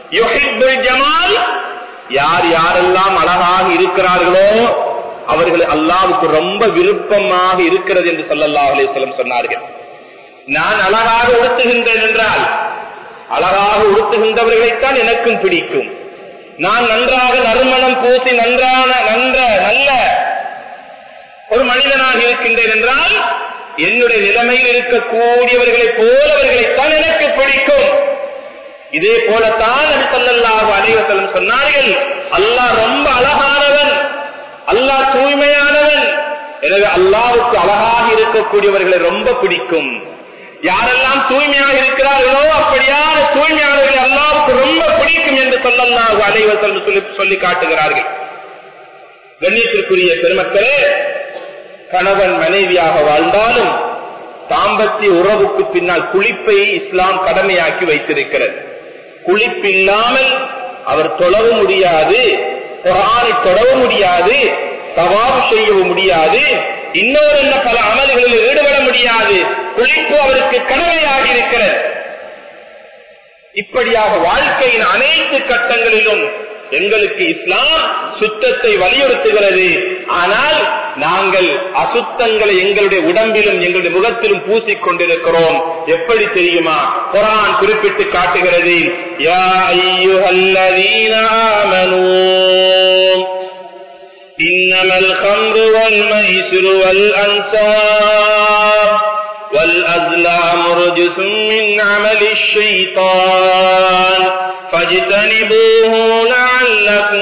யுஹிப்புல் ஜமால் யார் யாரெல்லாம் அழகாக இருக்கிறார்களோ அவர்கள் அல்லாவுக்கு ரொம்ப விருப்பமாக இருக்கிறது என்று சொல்லல்லாஹ் அலிஸ்லம் சொன்னார்கள் நான் அழகாக உடுத்துகின்றேன் என்றால் அழகாக உடுத்துகின்றவர்களைத்தான் எனக்கும் பிடிக்கும் நான் நன்றாக நறுமணம் பூசி நன்றான நன்ற நல்ல ஒரு மனிதனாக இருக்கின்றேன் என்றால் என்னுடைய நிலைமையில் இருக்கக்கூடியவர்களைப் போலவர்களைத்தான் எனக்கு பிடிக்கும் இதே போலத்தான் சொல்லல்லாக அனைவசலம் சொன்னார்கள் அல்லாஹ் ரொம்ப அழகானவன் அல்லாஹ் தூய்மையானவன் எனவே அல்லாவுக்கு அழகாக இருக்கக்கூடியவர்களை ரொம்ப பிடிக்கும் யாரெல்லாம் தூய்மையாக இருக்கிறார்களோ அப்படியான தூய்மையானவர்களை அல்லாவுக்கு ரொம்ப பிடிக்கும் என்று சொல்லல்லாஹு அனைவசலம் சொல்லி சொல்லி காட்டுகிறார்கள் கண்ணியத்திற்குரிய பெருமக்களே கணவன் மனைவியாக வாழ்ந்தாலும் தாம்பத்திய உறவுக்கு பின்னால் குளிப்பை இஸ்லாம் கடமையாக்கி வைத்திருக்கிறது குளிப்பில்லாமல் அவர் தொழவும் முடியாது குரானை தொடவும் முடியாது சவாபு செய்யவும் முடியாது இன்னொரு என்ன பல அமல்களில் ஈடுபட முடியாது குளிப்பு அவருக்கு கடமையாக இருக்கிறது இப்படியாக வாழ்க்கையின் அனைத்து கட்டங்களிலும் எங்களுக்கு இஸ்லாம் சுத்தத்தை வலியுறுத்துகிறது ஆனால் நாங்கள் அசுத்தங்களை எங்களுடைய உடம்பிலும் எங்களுடைய முகத்திலும் பூசிக் கொண்டிருக்கிறோம் எப்படி தெரியுமா குரான் குறிப்பிட்டு காட்டுகிறது யா ஐயுஹல்லதீன ஆமனூ إنما الخمر والميسر والأنصاب والأزلام رجس من عمل الشيطان فاجتنبوه لعلكم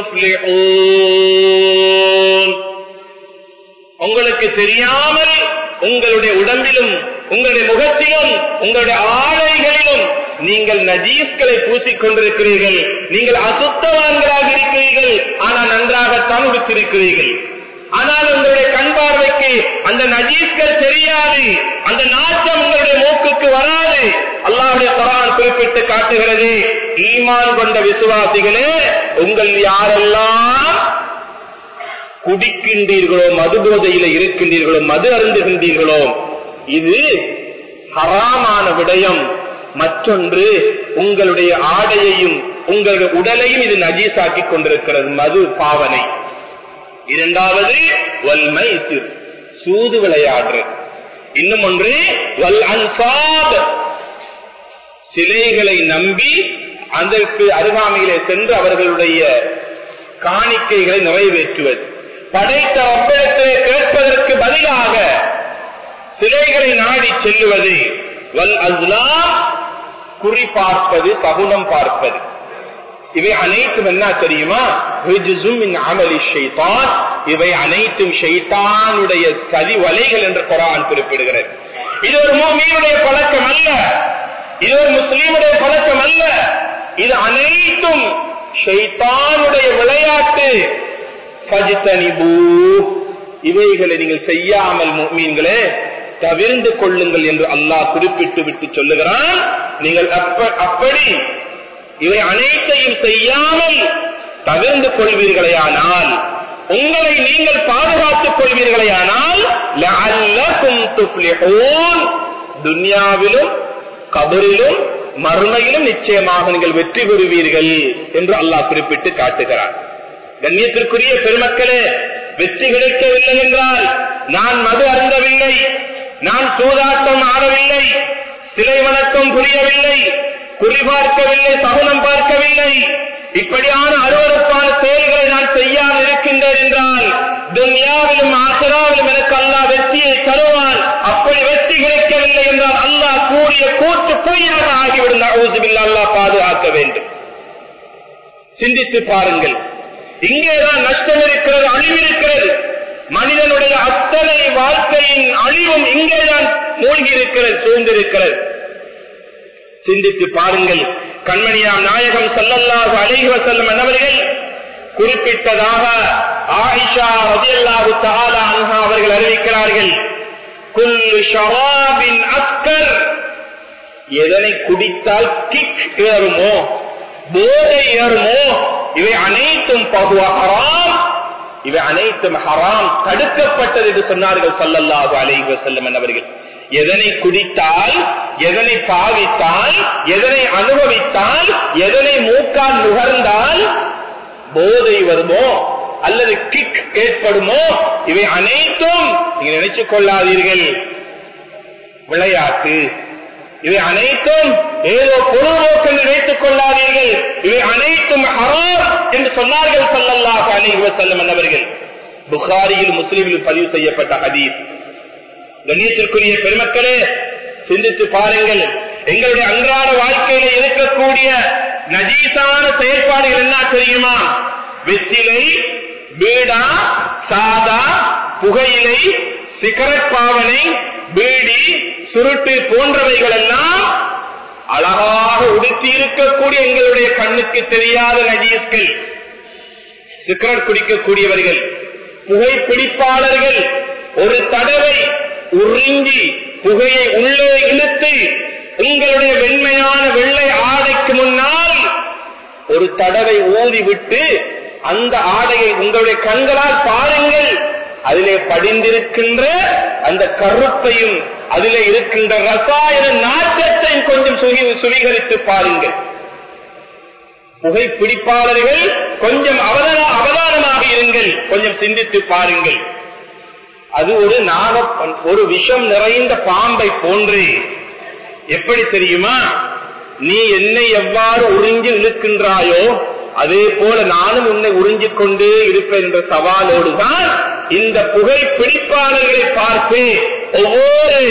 تفلحون உங்களுக்கு தெரியாமல் உங்களுடைய உடம்பிலும் உங்களுடைய முகத்திலும் உங்களுடைய ஆடைகளிலும் நீங்கள் நஜீஸ்களை பூசிக் கொண்டிருக்கிறீர்கள் நீங்கள் அசுத்தவான்களாக இருக்கிறீர்கள் ஆனால் நன்றாகத்தான் உடுத்திருக்கிறீர்கள் ஆனால் உங்களுடைய கண் பார்வைக்கு அந்த நஜீஸ்கள் தெரியாது அந்த நாட்டம் உங்களுடைய மூக்குக்கு வராது அல்லாவுடைய குரான் குறிப்பிட்டு காட்டுகிறது ஈமான் கொண்ட விசுவாசிகளே உங்கள் யாரெல்லாம் குடிக்கின்றீர்களோ மது போதையில இருக்கின்றீர்களோ மது அருந்துகின்றீர்களோ இது ஹராமான விடயம் மற்றொன்று உங்களுடைய ஆடையையும் உங்களுடைய உடலையும் இது நஜீசாக்கி கொண்டிருக்கிறது மது பாவனை இரண்டாவது வல்மை சூது விளையாடு இன்னும் ஒன்று வல் அன்சாத் சிலைகளை நம்பி அதற்கு அருகாமையிலே சென்று அவர்களுடைய காணிக்கைகளை நிறைவேற்றுவது படைத்த ஒப்படத்தை கேட்பதற்கு பதிலாக சிலைகளை நாடி செல்லுவது வல் அஸ்லாம் குறி பார்ப்பது தகுனம் பார்ப்பது இவை அனைத்தும் என்ன தெரியுமா அமலி ஷைத்தான் இவை அனைத்தும் ஷைத்தானுடைய சதி வலைகள் என்று குரான் குறிப்பிடுகிறது இது ஒரு மீனுடைய பழக்கம் அல்ல இது ஒரு முஸ்லீமுடைய பழக்கம் அல்ல இது அனைத்தும் ஷைத்தானுடைய விளையாட்டு இவைகளை நீங்கள் செய்யாமல் மீன்களே தவிர்ந்து கொள்ளுங்கள் என்று அல்லாஹ் குறிப்பிட்டு விட்டு சொல்லுகிறான் நீங்கள் அப்படி இவை அனைத்தையும் செய்யாமல் தவிர்ந்து கொள்வீர்களேயானால் உங்களை நீங்கள் பாதுகாத்துக் கொள்வீர்களேயானால் துன்யாவிலும் கபரிலும் மறுமையிலும் நிச்சயமாக நீங்கள் வெற்றி பெறுவீர்கள் என்று அல்லாஹ் குறிப்பிட்டு காட்டுகிறார் கண்ணியத்திற்குரிய பெருமக்களே வெற்றி கிடைக்கவில்லை என்றால் நான் மது அருந்தவில்லை நான் சூதாட்டம் ஆடவில்லை சிலை வணக்கம் புரியவில்லை குறிபார்க்கவில்லை சகுனம் பார்க்கவில்லை இப்படியான அருவறுப்பான செயல்களை நான் செய்யாமல் இருக்கின்றேன் என்றால் துன்யாவிலும் ஆசராவிலும் எனக்கு அல்லாஹ் வெற்றியை தருவான் அப்படி வெற்றி கிடைக்கவில்லை என்றால் அல்லாஹ் கூடிய கூட்டு பொய்யாக ஆகிவிடும் அல்லாஹ் பாதுகாக்க வேண்டும் சிந்தித்து பாருங்கள் இங்கேதான் நஷ்டம் இருக்கிறது அழிவு இருக்கிறது மனிதனுடைய அத்தனை வாழ்க்கையின் அழிவும் இங்கேதான் மூழ்கி இருக்கிறது சூழ்ந்திருக்கிறது சிந்தித்து பாருங்கள் கண்மணியாம் நாயகம் சல்லல்லாஹு அலைஹி வஸல்லம் என்பவர்கள் குறிப்பிட்டதாக ஆயிஷா ரலியல்லாஹு தஆலா அன்ஹா அவர்கள் அறிவிக்கிறார்கள் குல்லு ஷராபின் அஸ்கர் எதனை குடித்தால் கிக் ஏறுமோ போதை ஏறுமோ இவை அனைத்தும் பகுவ ஹராம் இவை அனைத்தும் ஹராம் தடுக்கப்பட்டது என்று சொன்னார்கள் சல்லல்லாஹு அலைஹி வஸல்லம் என்பவர்கள் எதனை குடித்தால் எதனை பாவித்தால் எதனை அனுபவித்தால் எதனை மூக்கால் நுகர்ந்தால் போதை வருமோ அல்லது கிக் ஏற்படுமோ இவை அனைத்தும் நீங்க நினைச்சுக் கொள்ளாதீர்கள் விளையாட்டு இவை அனைத்தும் ஏதோ பொழுதுபோக்கு என்று நினைத்துக் கொள்ளாதீர்கள் இவை அனைத்தும் ஹராம் என்று சொன்னார்கள் சல்லல்லாஹு அலைஹி வஸல்லம் என்பவர்கள் புகாரியில் முஸ்லிமில் பதிவு செய்யப்பட்ட ஹதீஸ் கண்ணியத்திற்குரிய பெருமக்களே சிந்தித்து பாருங்கள் எங்களுடைய அன்றாட வாழ்க்கையில இருக்கக்கூடிய நஜீசான செயற்பாடுகள் என்ன தெரியுமா வெற்றிலை பீடா சாதா புகையிலை சிகரெட் பாவனை பீடி சுருட்டு போன்றவைகள் எல்லாம் அழகாக உடுத்தி இருக்கக்கூடிய எங்களுடைய கண்ணுக்கு தெரியாத நஜீஸ்கள் சிகரெட் குடிக்கக்கூடியவர்கள் புகைப்பிடிப்பாளர்கள் ஒரு தடவை உறிஞ்சி புகையை உள்ளே இழுத்து உங்களுடைய வெண்மையான வெள்ளை ஆடைக்கு முன்னால் ஒரு தடவை ஊதி விட்டு அந்த ஆடையை உங்களுடைய கண்களால் பாருங்கள் அதிலே படிந்திருக்கின்ற அந்த கருப்பையும் அதிலே இருக்கின்ற ரசாயன நாட்டத்தையும் கொஞ்சம் சுகி- சுவீகரித்து பாருங்கள் புகைப்பிடிப்பாளர்கள் கொஞ்சம் அவதான அவதானமாக இருங்கள் கொஞ்சம் சிந்தித்து பாருங்கள் அது ஒரு நாக ஒரு விஷம் நிறைந்த பாம்பை போன்று எப்படி தெரியுமா நீ என்னை எவ்வாறு உறிஞ்சி இழுக்கின்றாயோ அதே போல நானும் உன்னை உறிஞ்சிக் கொண்டே இருப்பேன் என்ற சவாலோடுதான் இந்த புகை பிடிப்பாளர்களை பார்த்து ஒவ்வொரு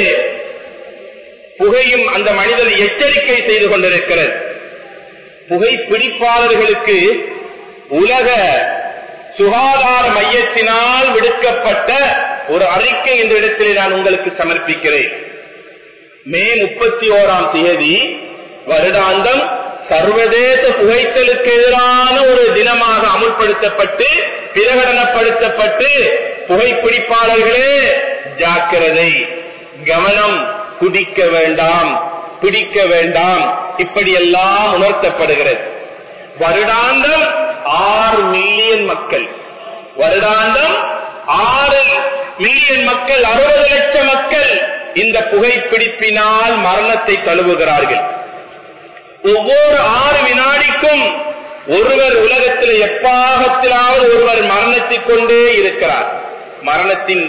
புகையும் அந்த மனிதனை எச்சரிக்கை செய்து கொண்டிருக்கிறது புகை பிடிப்பாளர்களுக்கு உலக சுகாதார மையத்தினால் விடுக்கப்பட்ட ஒரு அறிக்கை என்ற இடத்திலே நான் உங்களுக்கு சமர்ப்பிக்கிறேன் மே முப்பத்தி ஓராம் தேதி வருடாந்தம் சர்வதேச புகைத்தலுக்கு எதிரான ஒரு தினமாக அமுல்படுத்தப்பட்டு பிரகடனப்படுத்தப்பட்டு புகைப்பிடிப்பாளர்களே ஜாக்கிரதை கவனம் குடிக்க வேண்டாம் பிடிக்க வேண்டாம் இப்படியெல்லாம் உணர்த்தப்படுகிறது வருடாந்தம் ஆறு மில்லியன் மக்கள் வருடாந்தம் ஆறு மில்லியன் மக்கள் அறுபது லட்சம் மக்கள் இந்த புகைப்பிடிப்பினால் மரணத்தை தழுவுகிறார்கள் ஒவ்வொரு ஆறு வினாடிக்கும் ஒருவர் உலகத்தில் எப்பாகத்திலாவது ஒருவர் மரணத்திக் கொண்டே இருக்கிறார் மரணத்தின்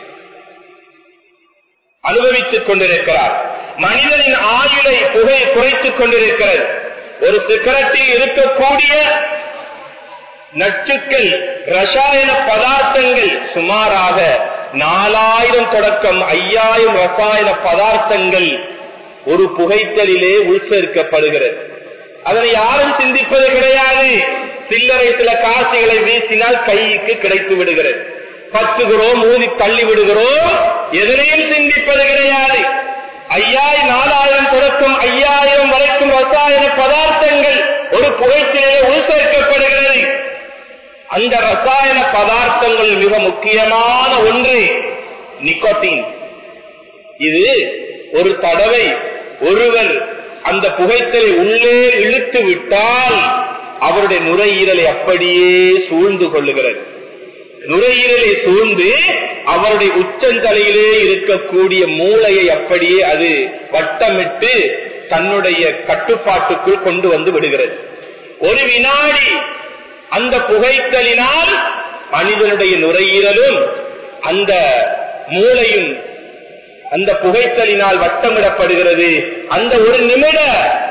அனுபவித்துக் கொண்டிருக்கிறார் மனிதனின் ஆயுளை புகை குறைத்துக் கொண்டிருக்கிறது ஒரு சிகரெட்டில் இருக்கக்கூடிய நச்சுக்கள் ரசாயன பதார்த்தங்கள் சுமாராக நாலாயிரம் தொடக்கம் ஐயாயிரம் ரசாயன பதார்த்தங்கள் ஒரு புகைத்தலிலே உள்சேர்க்கப்படுகிறது அதனை யாரும் சிந்திப்பது கிடையாது சில்லறை சில காசுகளை வீசினால் கைக்கு கிடைத்து விடுகிறது பத்துகிறோம் ஊதி தள்ளி விடுகிறோம் எதனையும் சிந்திப்பது கிடையாது ஐயாயிரம் நாலாயிரம் தொடக்கம் ஐயாயிரம் வரைக்கும் ரசாயன பதார்த்தங்கள் ஒரு புகைச்சிலே உள்சேர்க்கப்படுகிறது அந்த ரசாயன பதார்த்தங்கள் மிக முக்கியமான ஒன்று நிக்கோட்டின் இது ஒரு தடவை ஒருவர் அந்த புகைத்தலை உள்ளே இழுத்து விட்டால் அவருடைய நுரையீரலை அப்படியே சூழ்ந்து கொள்ளுகிறது நுரையீரலை சூழ்ந்து அவருடைய உச்சந்தலையிலே இருக்கக்கூடிய மூளையை அப்படியே அது வட்டமிட்டு தன்னுடைய கட்டுப்பாட்டுக்குள் கொண்டு வந்து விடுகிறது ஒரு வினாடி அந்த புகைத்தலினால் மனிதனுடைய நுரையீரலும் அந்த மூளையும் அந்த புகைத்தலினால் வட்டமிடப்படுகிறது அந்த ஒரு நிமிட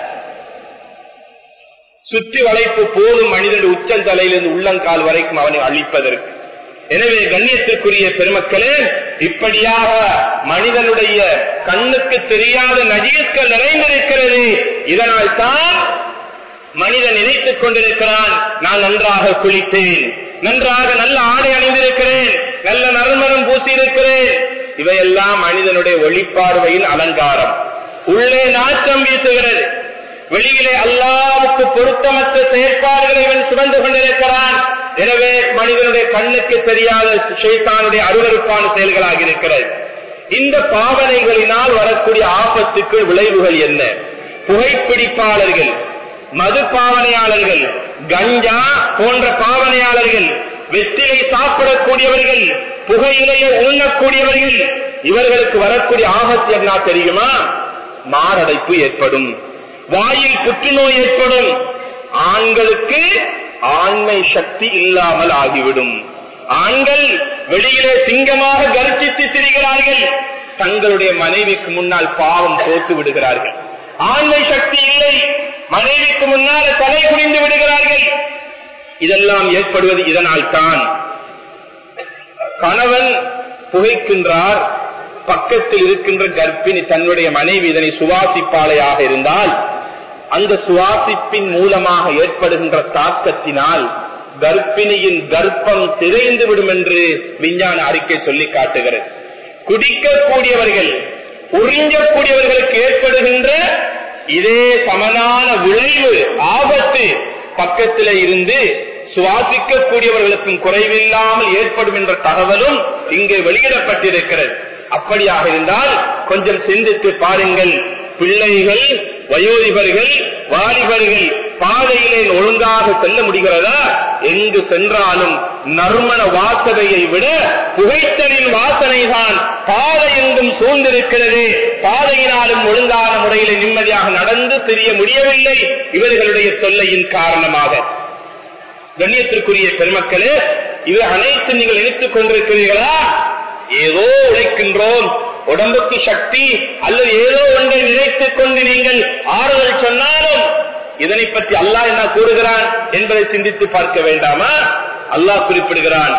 சுற்றி வளைப்பு போதும் மனிதனுடைய உச்சந்தலையிலிருந்து உள்ளங்கால் வரைக்கும் அவனை அழிப்பதற்கு எனவே கண்ணியத்திற்குரிய பெருமக்களே இப்படியாக மனிதனுடைய கண்ணுக்கு தெரியாத நஜீஸ்கள் நிறைந்திருக்கிறது இதனால் தான் மனிதன் நினைத்துக் கொண்டிருக்கிறான் நான் நன்றாக குளித்தேன் நன்றாக நல்ல ஆடை அணிந்திருக்கிறேன் நல்ல நறுமணம் பூசியிருக்கிறேன் இவையெல்லாம் மனிதனுடைய ஒளிப்பார்வையின் அலங்காரம் உள்ளே நாற்றம் வீசுகிறது வெளியிலே அல்லாவுக்கு பொருத்தமற்ற செயற்பாடுகளை இவன் சுமந்து கொண்டிருக்கிறான் எனவே மனிதனுடைய கண்ணுக்கு தெரியாத ஷேத்தானுடைய அருவறுப்பான செயல்களாக இருக்கிறது இந்த பாவனைகளினால் வரக்கூடிய ஆபத்துக்கு விளைவுகள் என்ன புகைப்பிடிப்பாளர்கள் மது பாவனையாளர்கள் கஞ்சா போன்ற பாவனையாளர்கள் வெற்றிலை சாப்பிடக்கூடியவர்கள் புகையிலையை உண்ணக்கூடியவர்கள் இவர்களுக்கு வரக்கூடிய ஆபத்து என்ன தெரியுமா மாரடைப்பு ஏற்படும் வாயில் புற்றுநோய் ஏற்படும் ஆண்களுக்கு ஆண்மை சக்தி இல்லாமல் ஆகிவிடும் ஆண்கள் வெளியிலே சிங்கமாக கர்ஜித்து திரிகிறார்கள் தங்களுடைய மனைவிக்கு முன்னால் பாவம் தோத்து விடுகிறார்கள் ஆண்மை சக்தி இல்லை மனைவிக்கு முன்னால் தலை குனிந்து விடுகிறார்கள் இதெல்லாம் ஏற்படுவது இதனால் தான் கணவன் புகைக்கின்றார் பக்கத்தில் இருக்கின்ற கர்ப்பிணி தன்னுடைய மனைவி இதனை சுவாசிப்பாளையாக இருந்தால் அந்த சுவாசிப்பின் மூலமாக ஏற்படுகின்ற தாக்கத்தினால் கர்ப்பிணியின் கர்ப்பம் சிதைந்து விடும் என்று விஞ்ஞான அறிக்கை சொல்லி காட்டுகிறது குடிக்கக்கூடியவர்கள் உறிஞ்சக்கூடியவர்களுக்கு ஏற்படுகின்ற இதே சமனான விளைவு ஆபத்து பக்கத்தில் இருந்து சுவாசிக்கக்கூடியவர்களுக்கும் குறைவில்லாமல் ஏற்படும் என்ற தகவலும் இங்கே வெளியிடப்பட்டிருக்கிறது அப்படியாக இருந்தால் கொஞ்சம் சிந்தித்து பாருங்கள் பிள்ளைகள் வயோதிபர்கள் வாலிபர்கள் பாதையிலே ஒழுங்காக செல்ல முடிகிறதா எங்கு சென்றாலும் நறுமண வாசனையை விட புகைத்தலின் வாசனை தான் பாதை எங்கும் சூழ்ந்திருக்கிறது பாதையினாலும் ஒழுங்கான முறையிலே நிம்மதியாக நடந்து தெரிய முடியவில்லை இவர்களுடைய தொல்லையின் காரணமாக கண்ணியத்திற்குரிய பெருமக்களே இவை அனைத்து நீங்கள் நினைத்துக் கொண்டிருக்கிறீர்களா ஏதோ உழைக்கின்றோம் உடம்புக்கு சக்தி அல்லது ஏதோ ஒன்றை நினைத்துக் கொண்டு நீங்கள் ஆறுதல் சொன்னாலும் இதனை பற்றி அல்லாஹ் என்ன கூறுகிறான் என்பதை சிந்தித்து பார்க்க வேண்டாமா அல்லாஹ் குறிப்பிடுகிறான்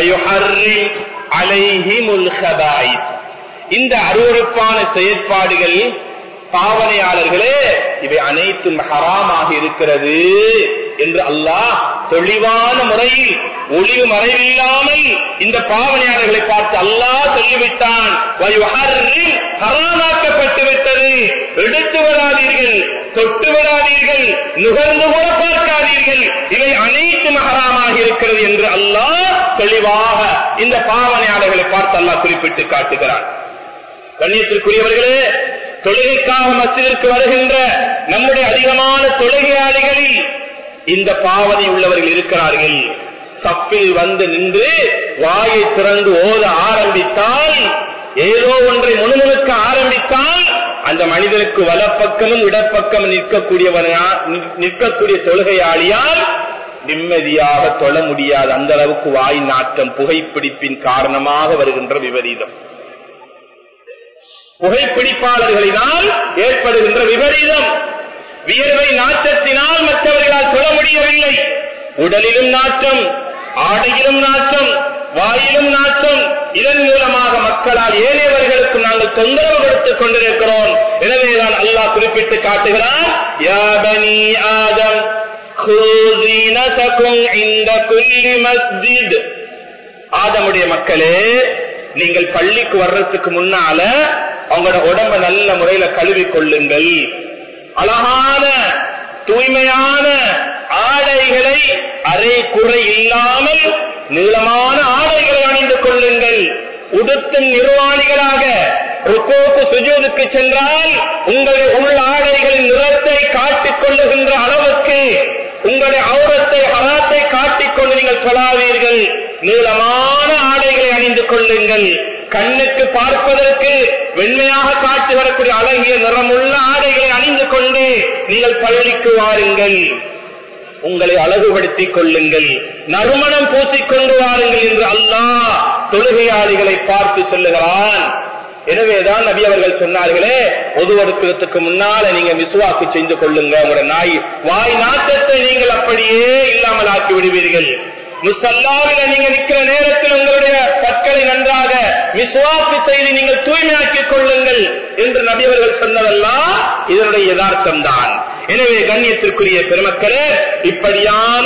இந்த அருவறுப்பான செயற்பாடுகள் பாவனையாளர்களே இவை அனைத்தும் ஹராமாக இருக்கிறது என்று அல்லாஹ் தெளிவான முறையில் ஒளிவு மறைவில்லாமல் இந்த பாவனையாளர்களை பார்த்து அல்லாஹ் சொல்லிவிட்டான் ஹராமாக்கப்பட்டு விட்டது எடுத்து விடாதீர்கள் தொட்டு விடாதீர்கள் நுகர்ந்து கூட பார்க்காதீர்கள் இவை அனைத்தும் ஹராமாக இருக்கிறது என்று அல்லாஹ் தெளிவாக இந்த பாவனையாளர்களை பார்த்து அல்லாஹ் குறிப்பிட்டு காட்டுகிறான் கண்ணியத்திற்குரியவர்களே தொழுகைக்காக மசிதிற்கு வருகின்ற நம்முடைய அதிகமான தொழுகையாளிகளில் இந்த பாவனை உள்ளவர்கள் இருக்கிறார்கள் தப்பில் வந்து நின்று வாயை திறந்து ஓத ஆரம்பித்தால் ஏதோ ஒன்றை முணுமுணுக்க ஆரம்பித்தால் அந்த மனிதனுக்கு வலப்பக்கமும் இடப்பக்கம் நிற்கக்கூடியவனா நிற்கக்கூடிய தொழுகையாளியால் நிம்மதியாக தொழ முடியாது அந்த அளவுக்கு வாய் நாட்டம் புகைப்பிடிப்பின் காரணமாக வருகின்ற விபரீதம் புகைப்பிடிப்பாளர்களினால் ஏற்படுகின்ற விபரீதம் வியர்வை நாற்றத்தினால் மற்றவர்களால் சொல்ல முடியவில்லை உடலிலும் நாற்றம் ஆடையிலும் நாற்றம் வாயிலும் நாற்றம் இதன் மூலமாக மக்களால் ஏனையவர்களுக்கு நாங்கள் தொந்தரவு கொடுத்துக் கொண்டிருக்கிறோம் எனவேதான் அல்லாஹ் குறிப்பிட்டு காட்டுகிறான் யாபனி ஆதம் ஆதமுடைய மக்களே நீங்கள் பள்ளிக்கு வர்றதுக்கு முன்னால அவங்களோட உடம்ப நல்ல முறையில கழுவி கொள்ளுங்கள் அழகான தூய்மையான ஆடைகளை அரை குறை இல்லாமல் நீளமான ஆடைகளை அணிந்து கொள்ளுங்கள் உடுத்தும் நிர்வாணிகளாக ருக்கோக்கு சுஜூதுக்கு சென்றால் உங்களுடைய உள் ஆடைகளின் நிறத்தை காட்டிக் கொள்ளுகின்ற அளவுக்கு உங்களுடைய அவுரத்தை ஹராத்தை காட்டிக்கொண்டு நீங்கள் சொல்லாதீர்கள் நீளமான ஆடைகளை அணிந்து கொள்ளுங்கள் கண்ணுக்கு பார்ப்பதற்கு வெண்மையாக காட்சி வரக்கூடிய அழகிய நிறமுள்ள ஆடைகளை அணிந்து கொண்டு நீங்கள் பள்ளிக்கு வாருங்கள் உங்களை அழகுபடுத்திக் கொள்ளுங்கள் நறுமணம் பூசிக்கொண்டு வாருங்கள் என்று அல்லாஹ் தொழுகையாளிகளை பார்த்து சொல்லுகிறான் எனவேதான் நபி அவர்கள் சொன்னார்களே ஒதுவடுக்கிறதுக்கு முன்னால நீங்க விசுவாக்கு செய்து கொள்ளுங்க உங்களோட நாய் வாய் நாட்டத்தை நீங்கள் அப்படியே இல்லாமல் ஆக்கி விடுவீர்கள் முசல்லாவில நீங்க நிற்கிற நேரத்தில் உங்களுடைய பற்களை நன்றாக விசுவாக்கு செய்து நீங்கள் தூய்மையாக்கிக் கொள்ளுங்கள் என்று நபி அவர்கள் சொன்னதெல்லாம் இதனுடைய யதார்த்தம் தான் எனவே கண்ணியத்திற்குரிய பெருமக்களே இப்படியான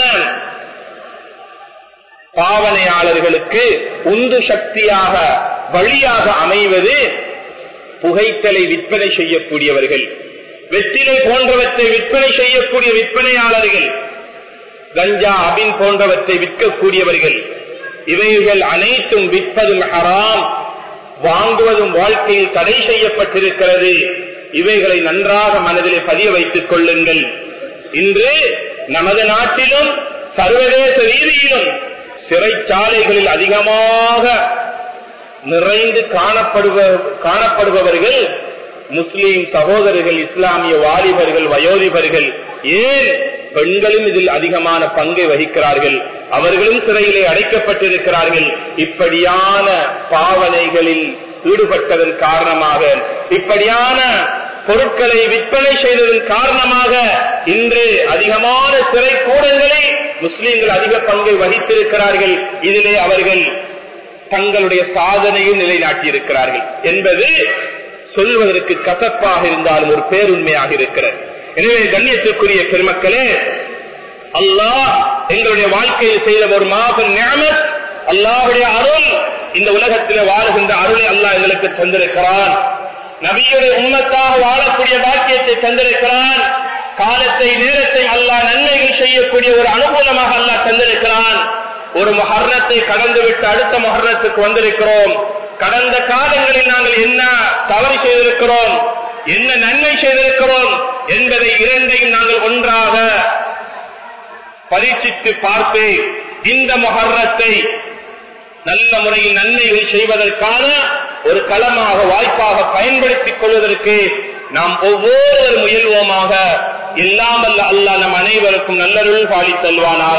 பாவனையாளர்களுக்கு உந்து சக்தியாக வழியாக அமைவது புகைத்தலை விற்பனை செய்யக்கூடியவர்கள் வெற்றிலை போன்றவற்றை விற்பனை செய்யக்கூடிய விற்பனையாளர்கள் கஞ்சா அபின் போன்றவற்றை விற்கக்கூடியவர்கள் இவைகள் அனைத்தும் விற்பதும் ஹராம் வாங்குவதும் வாழ்க்கையில் தடை செய்யப்பட்டிருக்கிறது இவைகளை நன்றாக மனதிலே பதிய வைத்துக் கொள்ளுங்கள் இன்று நமது நாட்டிலும் சர்வதேச ரீதியிலும் சிறைச்சாலைகளில் அதிகமாக நிறைந்து காணப்படுவ காணப்படுபவர்கள் முஸ்லீம் சகோதரர்கள் இஸ்லாமிய வாலிபர்கள் வயோதிபர்கள் ஏன் பெண்களும் இதில் அதிகமான பங்கை வகிக்கிறார்கள் அவர்களும் சிறையிலே அடைக்கப்பட்டிருக்கிறார்கள் இப்படியான பாவனைகளில் ஈடுபட்டதன் காரணமாக இப்படியான பொருட்களை விற்பனை செய்ததன் காரணமாக இன்று அதிகமான சிறை கூடங்களை முஸ்லீம்கள் அதிக பங்கை வகித்திருக்கிறார்கள் இதிலே அவர்கள் தங்களுடைய சாதனையை நிலைநாட்டியிருக்கிறார்கள் என்பது சொல்வதற்கு கசப்பாக இருந்தாலும் ஒரு பேருண்மையாக இருக்கிறது எனவே கண்ணியத்திற்குரிய பெருமக்களே அல்லாஹ் எங்களுடைய வாழ்க்கையில் செய்த ஒரு மாபெரும் ஞாபகம் அல்லாஹுடைய அருள் இந்த உலகத்தில் வாழுகின்ற அருளை அல்லாஹ் எங்களுக்கு தந்திருக்கிறான் நபியுடைய உண்மத்தாக வாழக்கூடிய பாக்கியத்தை தந்திருக்கிறான் காலத்தை நேரத்தை அல்லாஹ் நன்மைகள் செய்யக்கூடிய ஒரு அனுகூலமாக அல்லாஹ் தந்திருக்கிறான் ஒரு மொஹர்ணத்தை கடந்துவிட்டு அடுத்த மொஹர்ணத்துக்கு வந்திருக்கிறோம் கடந்த காலங்களில் நாங்கள் என்ன தவறு செய்திருக்கிறோம் என்ன நன்மை செய்திருக்கிறோம் என்பதை இரண்டையும் நாங்கள் ஒன்றாக பரீட்சித்து பார்த்து இந்த மொஹர்ணத்தை நல்ல முறையில் நன்மைகள் செய்வதற்கான ஒரு களமாக வாய்ப்பாக பயன்படுத்திக் கொள்வதற்கு நாம் ஒவ்வொருவரும் முயல்வோமாக இல்லாமல் அல்ல நம் அனைவருக்கும் நல்லருள் பாலி தல்வானாக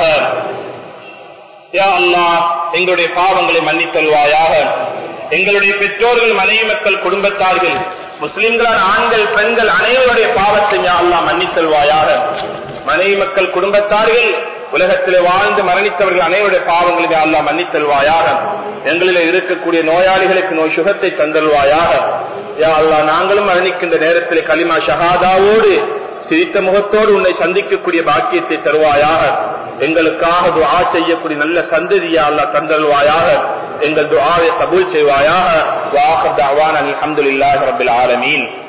யா அல்லாஹ் எங்களுடைய பாவங்களை மன்னித்தல்வாயாக எங்களுடைய பெற்றோர்கள் மனைவி மக்கள் குடும்பத்தார்கள் முஸ்லிம்களான ஆண்கள் பெண்கள் அனைவருடைய பாவத்தை யா அல்லாஹ் மன்னித்தல்வாயாக மனைவி மக்கள் குடும்பத்தார்கள் உலகத்திலே வாழ்ந்து மரணித்தவர்கள் அனைவருடைய பாவங்களை யா அல்லாஹ் மன்னித்தல்வாயாக எங்களில் இருக்கக்கூடிய நோயாளிகளுக்கு நோய் சுகத்தை தந்தல்வாயாக யா அல்லாஹ் நாங்களும் மரணிக்கின்ற நேரத்தில் கலிமா ஷஹாதாவோடு சிரித்த முகத்தோடு உன்னை சந்திக்கக்கூடிய பாக்கியத்தை தருவாயாக எங்களுக்காக துஆ செய்யக்கூடிய நல்ல சந்ததியா அல்லாஹ் தந்தல்வாயாக எங்கள் துஆவை கபூல் செய்வாயாக வாஹர் தஅவானா அல்ஹம்துலில்லாஹி ரப்பில் ஆலமீன்